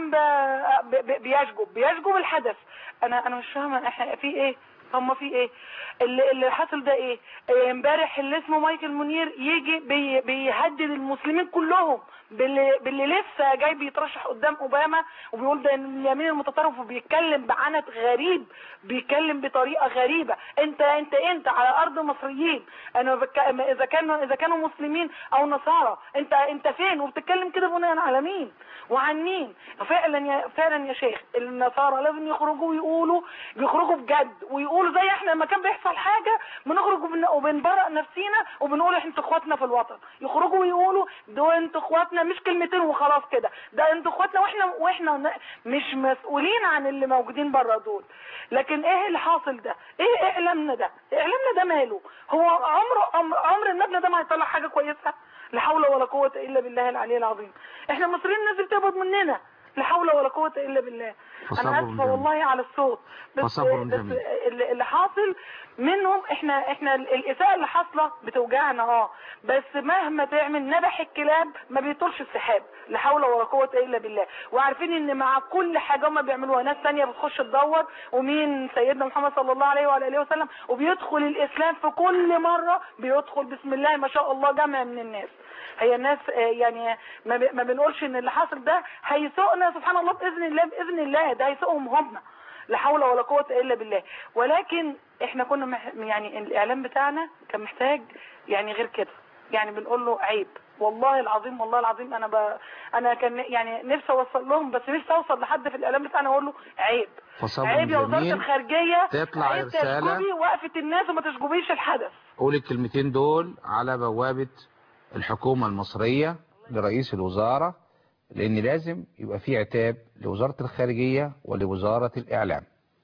الأنبا ب... ب... بيشجب بيشجب الحدث أنا أنا مش فاهمة إحنا في إيه هم في ايه اللي, اللي حصل ده ايه إيه، امبارح اللي اسمه مايكل منير يجي بي بيهدد المسلمين كلهم باللي, باللي لسه جاي بيترشح قدام اوباما وبيقول ده اليمين المتطرف وبيتكلم بعنت غريب بيتكلم بطريقه غريبه انت انت انت على ارض مصريين انا بك... اذا كانوا اذا كانوا مسلمين او نصارى انت انت فين وبتتكلم كده بناء على مين وعن مين فعلا يا فعلا يا شيخ النصارى لازم يخرجوا ويقولوا بيخرجوا بجد ويقولوا زي احنا لما كان بيحصل حاجه بنخرج وبن- وبنبرأ نفسينا وبنقول احنا انتوا اخواتنا في الوطن يخرجوا ويقولوا دول انتوا اخواتنا مش كلمتين وخلاص كده ده انتوا اخواتنا واحنا واحنا ن- مش مسؤولين عن اللي موجودين بره دول لكن ايه اللي حاصل ده ايه اعلامنا ده اعلامنا ده ماله هو عمره عمر, عمر المبنى ده ما هيطلع حاجه كويسه لا حول ولا قوه الا بالله العلي العظيم احنا المصريين الناس بتقبض مننا لا حول ولا قوه الا بالله فصبر انا اسفه جميل. والله على الصوت بس فصبر بس جميل. اللي اللي حاصل منهم احنا احنا الاساءه اللي حاصله بتوجعنا اه بس مهما تعمل نبح الكلاب ما بيطولش السحاب لا حول ولا قوه الا بالله وعارفين ان مع كل حاجه هم بيعملوها ناس ثانيه بتخش تدور ومين سيدنا محمد صلى الله عليه وعلى اله وسلم وبيدخل الاسلام في كل مره بيدخل بسم الله ما شاء الله جمع من الناس هي الناس آه، يعني ما, ب- ما بنقولش ان اللي حاصل ده هيسوقنا سبحان الله باذن الله باذن الله ده هيسوقهم هم لا حول ولا قوة إلا بالله ولكن احنا كنا مح... يعني الإعلام بتاعنا كان محتاج يعني غير كده يعني بنقول له عيب والله العظيم والله العظيم انا ب... انا كان يعني نفسي اوصل لهم بس نفسي اوصل لحد في الاعلام بتاعنا اقول له عيب فصبر عيب يا وزاره جميل. الخارجيه تطلع عيب رسالة. تشجبي وقفه الناس وما تشجبيش الحدث قول الكلمتين دول على بوابة الحكومة المصرية لرئيس الوزارة لأن لازم يبقى في عتاب لوزارة الخارجية ولوزارة الإعلام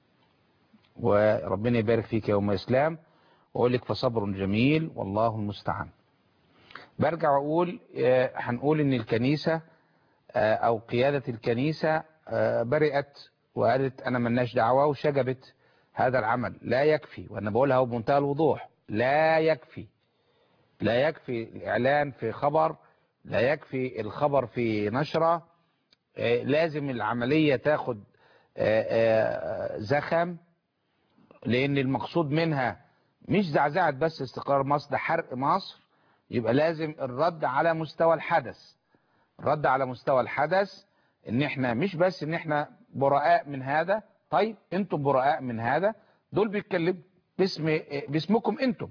وربنا يبارك فيك يا أم إسلام وأقول لك فصبر جميل والله المستعان برجع أقول آه، هنقول إن الكنيسة آه، أو قيادة الكنيسة آه، برئت وقالت أنا ملناش دعوة وشجبت هذا العمل لا يكفي وأنا بقولها بمنتهى الوضوح لا يكفي لا يكفي الإعلان في خبر لا يكفي الخبر في نشرة آه، لازم العملية تاخد آه، آه، زخم لأن المقصود منها مش زعزعة بس استقرار مصر ده حرق مصر يبقى لازم الرد على مستوى الحدث الرد على مستوى الحدث ان احنا مش بس ان احنا براء من هذا طيب انتم براء من هذا دول بيتكلموا باسم باسمكم انتم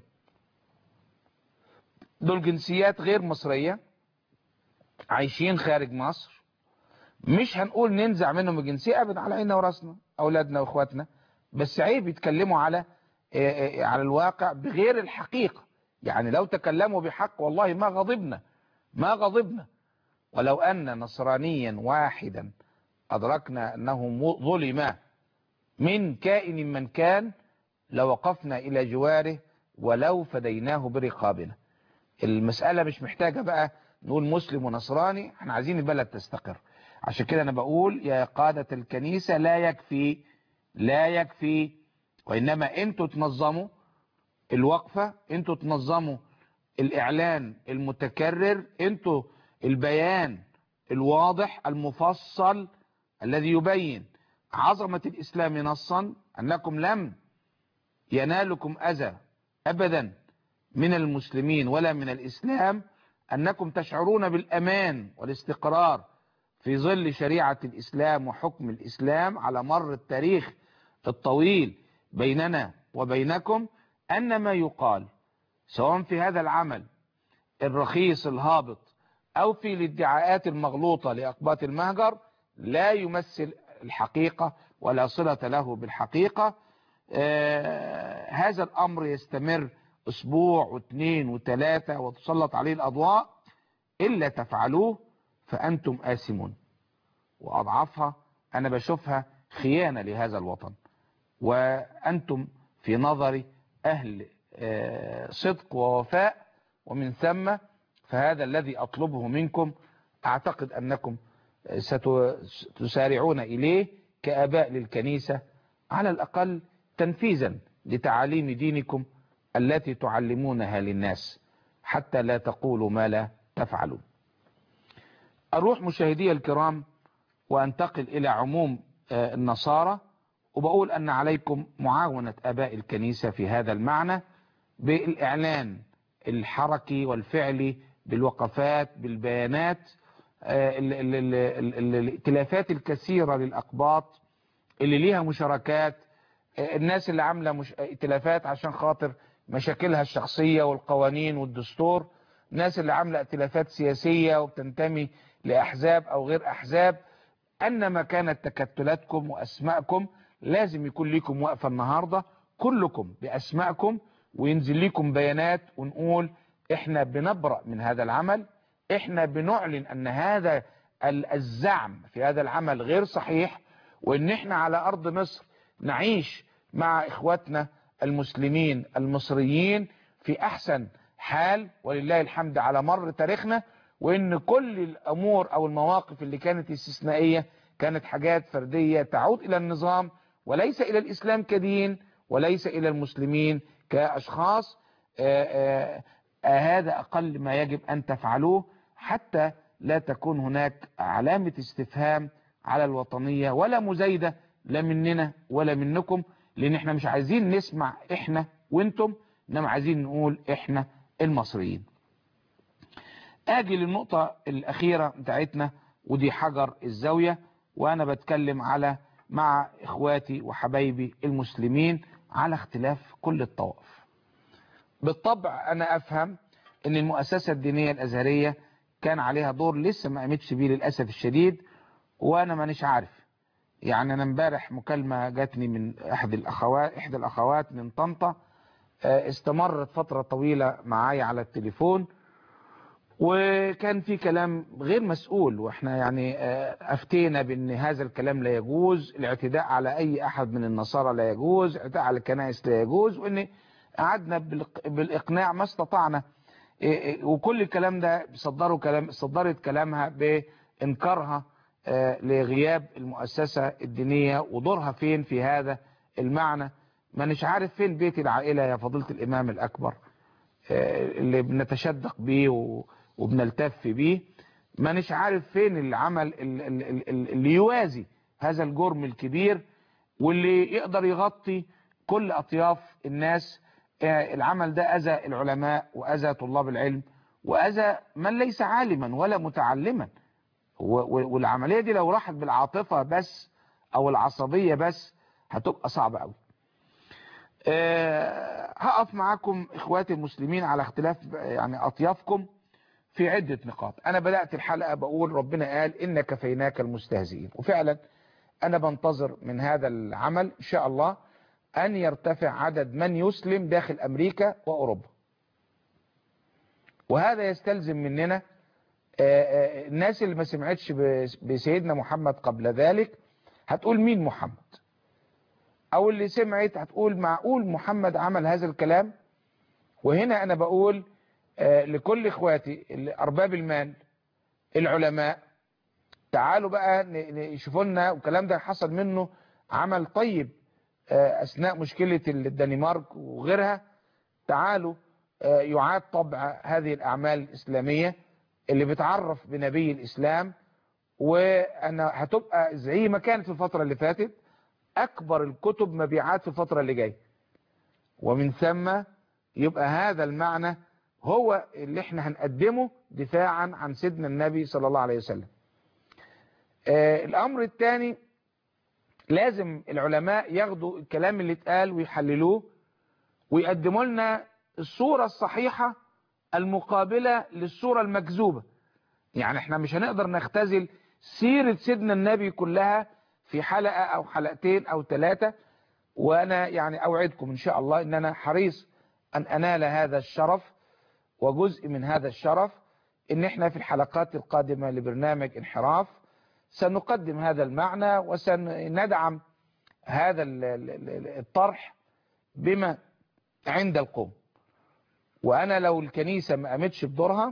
دول جنسيات غير مصرية عايشين خارج مصر مش هنقول ننزع منهم الجنسية ابدا على عيننا وراسنا اولادنا واخواتنا بس عيب يتكلموا على آه، آه، على الواقع بغير الحقيقة يعني لو تكلموا بحق والله ما غضبنا ما غضبنا ولو أن نصرانيا واحدا أدركنا أنه م- ظلم من كائن من كان لوقفنا إلى جواره ولو فديناه برقابنا المسألة مش محتاجة بقى نقول مسلم ونصراني احنا عايزين البلد تستقر عشان كده أنا بقول يا قادة الكنيسة لا يكفي لا يكفي وإنما أنتوا تنظموا الوقفة أنتوا تنظموا الإعلان المتكرر أنتوا البيان الواضح المفصل الذي يبين عظمة الإسلام نصا أنكم لم ينالكم أذى أبدا من المسلمين ولا من الإسلام أنكم تشعرون بالأمان والاستقرار في ظل شريعة الإسلام وحكم الإسلام على مر التاريخ الطويل بيننا وبينكم أن ما يقال سواء في هذا العمل الرخيص الهابط أو في الادعاءات المغلوطة لأقباط المهجر لا يمثل الحقيقة ولا صلة له بالحقيقة آه هذا الأمر يستمر أسبوع واثنين وثلاثة وتسلط عليه الأضواء إلا تفعلوه فأنتم آثمون وأضعفها أنا بشوفها خيانة لهذا الوطن وأنتم في نظري أهل آه صدق ووفاء ومن ثم فهذا الذي أطلبه منكم أعتقد أنكم ستسارعون إليه كأباء للكنيسة على الأقل تنفيذا لتعاليم دينكم التي تعلمونها للناس حتى لا تقولوا ما لا تفعلون أروح مشاهدي الكرام وأنتقل إلى عموم النصارى وبقول أن عليكم معاونة أباء الكنيسة في هذا المعنى بالإعلان الحركي والفعلي بالوقفات بالبيانات الائتلافات الكثيرة للأقباط اللي ليها مشاركات الناس اللي عاملة مش... ائتلافات عشان خاطر مشاكلها الشخصية والقوانين والدستور الناس اللي عاملة ائتلافات سياسية وبتنتمي لأحزاب أو غير أحزاب أنما كانت تكتلاتكم وأسماءكم لازم يكون لكم وقفة النهاردة كلكم بأسماءكم وينزل لكم بيانات ونقول احنا بنبرأ من هذا العمل احنا بنعلن ان هذا الزعم في هذا العمل غير صحيح وان احنا على ارض مصر نعيش مع اخواتنا المسلمين المصريين في احسن حال ولله الحمد على مر تاريخنا وان كل الامور او المواقف اللي كانت استثنائية كانت حاجات فردية تعود الى النظام وليس الى الاسلام كدين وليس الى المسلمين كاشخاص آآ آآ هذا اقل ما يجب ان تفعلوه حتى لا تكون هناك علامة استفهام على الوطنية ولا مزايدة لا مننا ولا منكم لان احنا مش عايزين نسمع احنا وانتم انما عايزين نقول احنا المصريين اجي للنقطة الاخيرة بتاعتنا ودي حجر الزاوية وانا بتكلم على مع اخواتي وحبايبي المسلمين على اختلاف كل الطوائف بالطبع انا افهم ان المؤسسة الدينية الازهرية كان عليها دور لسه ما قامتش بيه للاسف الشديد وانا مانيش عارف يعني انا امبارح مكالمة جاتني من احد الاخوات احدى الاخوات من طنطا استمرت فترة طويلة معايا على التليفون وكان في كلام غير مسؤول واحنا يعني افتينا بان هذا الكلام لا يجوز الاعتداء على اي احد من النصارى لا يجوز الاعتداء على الكنائس لا يجوز وان قعدنا بالاقناع ما استطعنا وكل الكلام ده صدروا كلام صدرت كلامها بانكارها لغياب المؤسسة الدينية ودورها فين في هذا المعنى ما نش عارف فين بيت العائلة يا فضيلة الامام الاكبر اللي بنتشدق بيه وبنلتف بيه ما نش عارف فين العمل اللي يوازي هذا الجرم الكبير واللي يقدر يغطي كل اطياف الناس العمل ده اذى العلماء واذى طلاب العلم واذى من ليس عالما ولا متعلما والعملية دي لو راحت بالعاطفة بس او العصبية بس هتبقى صعبة قوي أه هقف معاكم اخواتي المسلمين على اختلاف يعني اطيافكم في عدة نقاط انا بدأت الحلقة بقول ربنا قال ان كفيناك المستهزئين وفعلا انا بنتظر من هذا العمل ان شاء الله ان يرتفع عدد من يسلم داخل امريكا واوروبا وهذا يستلزم مننا الناس اللي ما سمعتش بسيدنا محمد قبل ذلك هتقول مين محمد او اللي سمعت هتقول معقول محمد عمل هذا الكلام وهنا انا بقول لكل اخواتي ارباب المال العلماء تعالوا بقى يشوفوا لنا والكلام ده حصل منه عمل طيب آه، أثناء مشكلة الدنمارك وغيرها تعالوا آه، يعاد طبع هذه الأعمال الإسلامية اللي بتعرف بنبي الإسلام وأنا هتبقى زي ما كانت في الفترة اللي فاتت أكبر الكتب مبيعات في الفترة اللي جاية ومن ثم يبقى هذا المعنى هو اللي احنا هنقدمه دفاعا عن سيدنا النبي صلى الله عليه وسلم آه الأمر الثاني لازم العلماء ياخدوا الكلام اللي اتقال ويحللوه ويقدموا لنا الصورة الصحيحة المقابلة للصورة المكذوبة يعني احنا مش هنقدر نختزل سيرة سيدنا النبي كلها في حلقة او حلقتين او ثلاثة وانا يعني اوعدكم ان شاء الله ان انا حريص ان انال هذا الشرف وجزء من هذا الشرف ان احنا في الحلقات القادمة لبرنامج انحراف سنقدم هذا المعنى وسندعم هذا ال- ال- ال- الطرح بما عند القوم وانا لو الكنيسة ما قامتش بدورها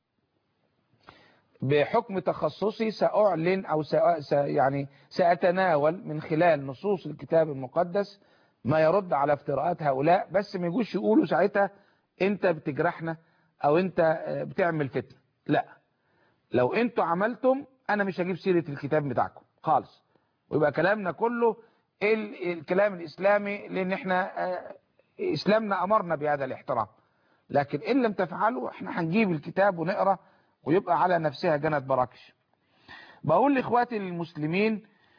بحكم تخصصي سأعلن أو سأ... س... يعني سأتناول من خلال نصوص الكتاب المقدس ما يرد على افتراءات هؤلاء بس ما يجوش يقولوا ساعتها انت بتجرحنا او انت آه، بتعمل فتنة لا لو انتوا عملتم انا مش هجيب سيرة الكتاب بتاعكم خالص ويبقى كلامنا كله ال... الكلام الاسلامي لان احنا آه، اسلامنا امرنا بهذا الاحترام لكن ان لم تفعلوا احنا هنجيب الكتاب ونقرأ ويبقى على نفسها جنة براكش بقول لاخواتي المسلمين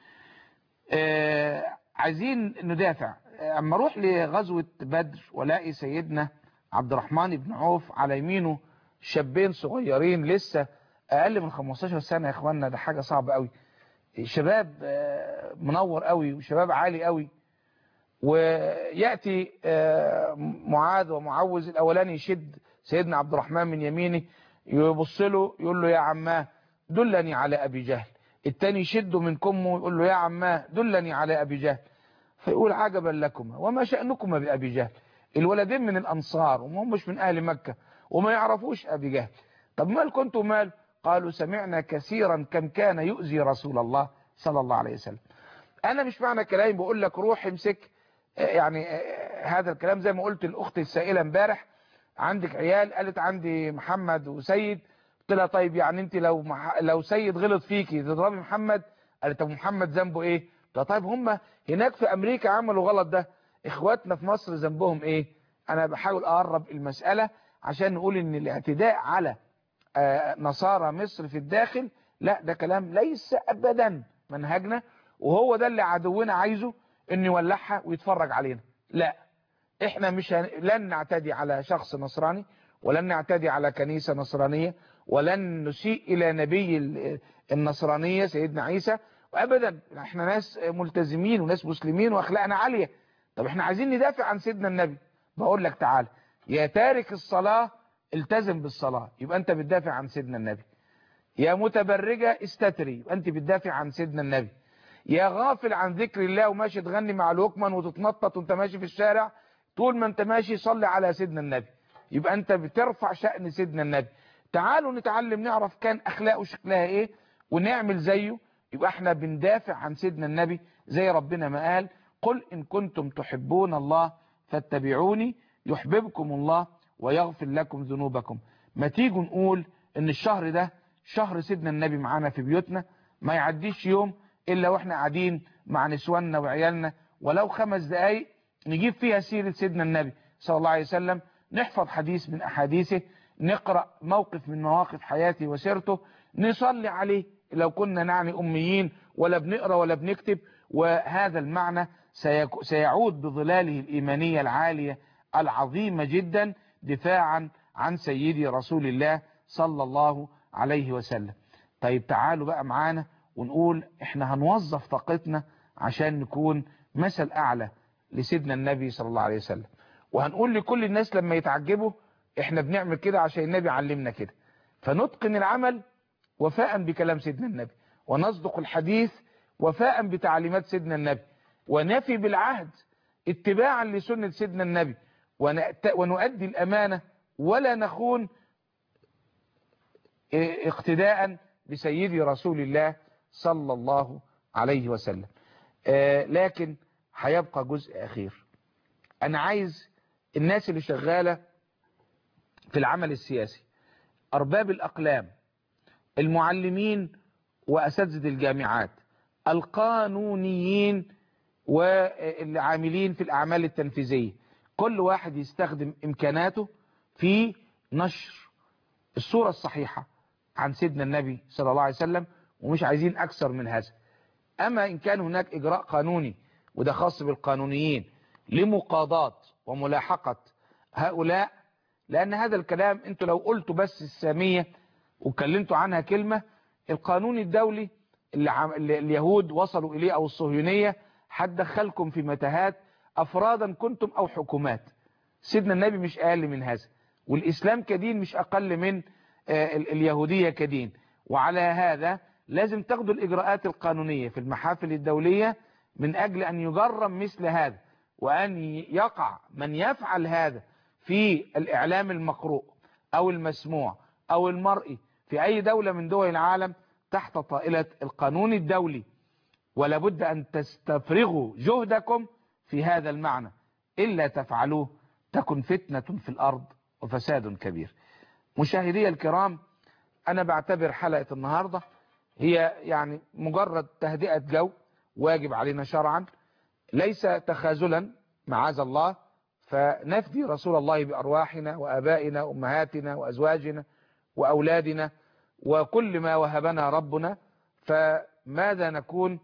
آه عايزين ندافع آه، اما اروح لغزوة بدر والاقي سيدنا عبد الرحمن بن عوف على يمينه شابين صغيرين لسه اقل من 15 سنة يا اخوانا ده حاجة صعبة قوي شباب آه، منور قوي وشباب عالي قوي ويأتي آه، معاذ ومعوذ الاولاني يشد سيدنا عبد الرحمن من يمينه يبص له يقول له يا عماه دلني على ابي جهل التاني يشده من كمه يقول له يا عماه دلني على ابي جهل فيقول عجبا لكما وما شأنكما بأبي جهل الولدين من الأنصار وما همش من أهل مكة وما يعرفوش أبي جهل طب مال كنتوا مال قالوا سمعنا كثيرا كم كان يؤذي رسول الله صلى الله عليه وسلم أنا مش معنى كلامي بقول لك روح امسك آه، يعني آه، هذا الكلام زي ما قلت الأخت السائلة امبارح عندك عيال قالت عندي محمد وسيد قلت لها طيب يعني انت لو مح... لو سيد غلط فيكي تضربي محمد قالت طب محمد ذنبه ايه قلت لها طيب هم هناك في امريكا عملوا غلط ده اخواتنا في مصر ذنبهم ايه انا بحاول اقرب المسألة عشان نقول ان الاعتداء على آه، نصارى مصر في الداخل لا ده كلام ليس ابدا منهجنا وهو ده اللي عدونا عايزه انه يولعها ويتفرج علينا لا احنا مش هن... لن نعتدي على شخص نصراني ولن نعتدي على كنيسة نصرانية ولن نسيء الى نبي ال- النصرانية سيدنا عيسى وابدا احنا ناس ملتزمين وناس مسلمين واخلاقنا عالية طب احنا عايزين ندافع عن سيدنا النبي بقول لك تعالى يا تارك الصلاة التزم بالصلاة يبقى انت بتدافع عن سيدنا النبي يا متبرجة استتري يبقى انت بتدافع عن سيدنا النبي يا غافل عن ذكر الله وماشي تغني مع الوكمان وتتنطط وانت ماشي في الشارع طول ما انت ماشي صلي على سيدنا النبي يبقى انت بترفع شأن سيدنا النبي تعالوا نتعلم نعرف كان اخلاقه شكلها ايه ونعمل زيه يبقى احنا بندافع عن سيدنا النبي زي ربنا ما قال قل ان كنتم تحبون الله فاتبعوني يحببكم الله ويغفر لكم ذنوبكم ما تيجوا نقول ان الشهر ده شهر سيدنا النبي معانا في بيوتنا ما يعديش يوم الا واحنا قاعدين مع نسواننا وعيالنا ولو خمس دقايق نجيب فيها سيرة سيدنا النبي صلى الله عليه وسلم نحفظ حديث من احاديثه نقرأ موقف من مواقف حياته وسيرته نصلي عليه لو كنا نعني اميين ولا بنقرأ ولا بنكتب وهذا المعنى سيك- سيعود بظلاله الايمانية العالية العظيمة جدا دفاعا عن سيدي رسول الله صلى الله عليه وسلم طيب تعالوا بقى معانا ونقول احنا هنوظف طاقتنا عشان نكون مثل اعلى لسيدنا النبي صلى الله عليه وسلم وهنقول لكل الناس لما يتعجبوا احنا بنعمل كده عشان النبي علمنا كده فنتقن العمل وفاء بكلام سيدنا النبي ونصدق الحديث وفاء بتعليمات سيدنا النبي ونفي بالعهد اتباعا لسنة سيدنا النبي ونأت- ونؤدي الأمانة ولا نخون اه، اقتداء بسيدي رسول الله صلى الله عليه وسلم آه، لكن هيبقى جزء أخير أنا عايز الناس اللي شغالة في العمل السياسي أرباب الأقلام المعلمين وأساتذة الجامعات القانونيين والعاملين في الأعمال التنفيذية كل واحد يستخدم إمكاناته في نشر الصورة الصحيحة عن سيدنا النبي صلى الله عليه وسلم ومش عايزين أكثر من هذا أما إن كان هناك إجراء قانوني وده خاص بالقانونيين لمقاضاة وملاحقة هؤلاء لأن هذا الكلام أنتوا لو قلتوا بس السامية وكلمتوا عنها كلمة القانون الدولي اللي, عم... اللي اليهود وصلوا إليه أو الصهيونية هتدخلكم في متاهات أفرادا كنتم أو حكومات سيدنا النبي مش أقل من هذا والإسلام كدين مش أقل من آه اليهودية كدين وعلى هذا لازم تاخدوا الإجراءات القانونية في المحافل الدولية من أجل أن يجرم مثل هذا وأن يقع من يفعل هذا في الإعلام المقروء أو المسموع أو المرئي في أي دولة من دول العالم تحت طائلة القانون الدولي ولا بد أن تستفرغوا جهدكم في هذا المعنى إلا تفعلوه تكن فتنة في الأرض وفساد كبير مشاهدي الكرام أنا بعتبر حلقة النهاردة هي يعني مجرد تهدئة جو واجب علينا شرعا ليس تخاذلا معاذ الله فنفدي رسول الله بأرواحنا وأبائنا وأمهاتنا وأزواجنا وأولادنا وكل ما وهبنا ربنا فماذا نكون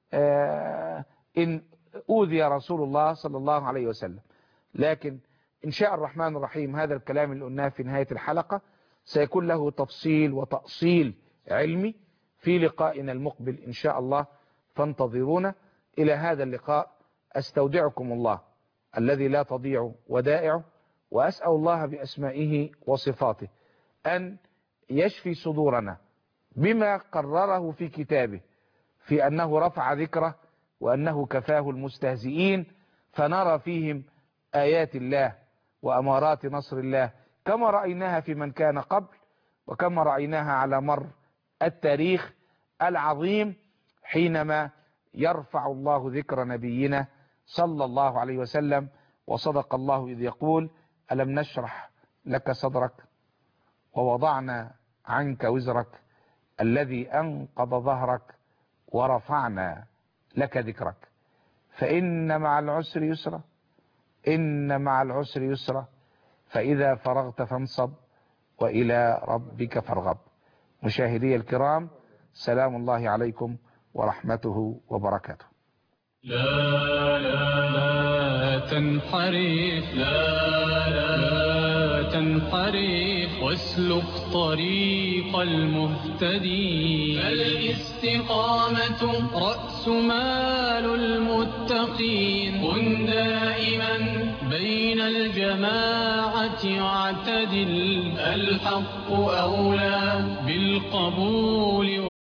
آه إن أوذي رسول الله صلى الله عليه وسلم لكن إن شاء الرحمن الرحيم هذا الكلام اللي قلناه في نهاية الحلقة سيكون له تفصيل وتأصيل علمي في لقائنا المقبل إن شاء الله فانتظرونا إلى هذا اللقاء أستودعكم الله الذي لا تضيع ودائعه وأسأل الله بأسمائه وصفاته أن يشفي صدورنا بما قرره في كتابه في أنه رفع ذكره وأنه كفاه المستهزئين فنرى فيهم آيات الله وأمارات نصر الله كما رأيناها في من كان قبل وكما رأيناها على مر التاريخ العظيم حينما يرفع الله ذكر نبينا صلى الله عليه وسلم وصدق الله إذ يقول ألم نشرح لك صدرك ووضعنا عنك وزرك الذي أنقض ظهرك ورفعنا لك ذكرك فإن مع العسر يسرا إن مع العسر يسرا فإذا فرغت فانصب وإلى ربك فارغب مشاهدي الكرام سلام الله عليكم ورحمته وبركاته لا لا لا تنحرف لا لا لا تنحرف واسلك طريق المهتدين فالاستقامة رأس مال المتقين كن دائما بين الجماعة واعتدل الحق أولى بالقبول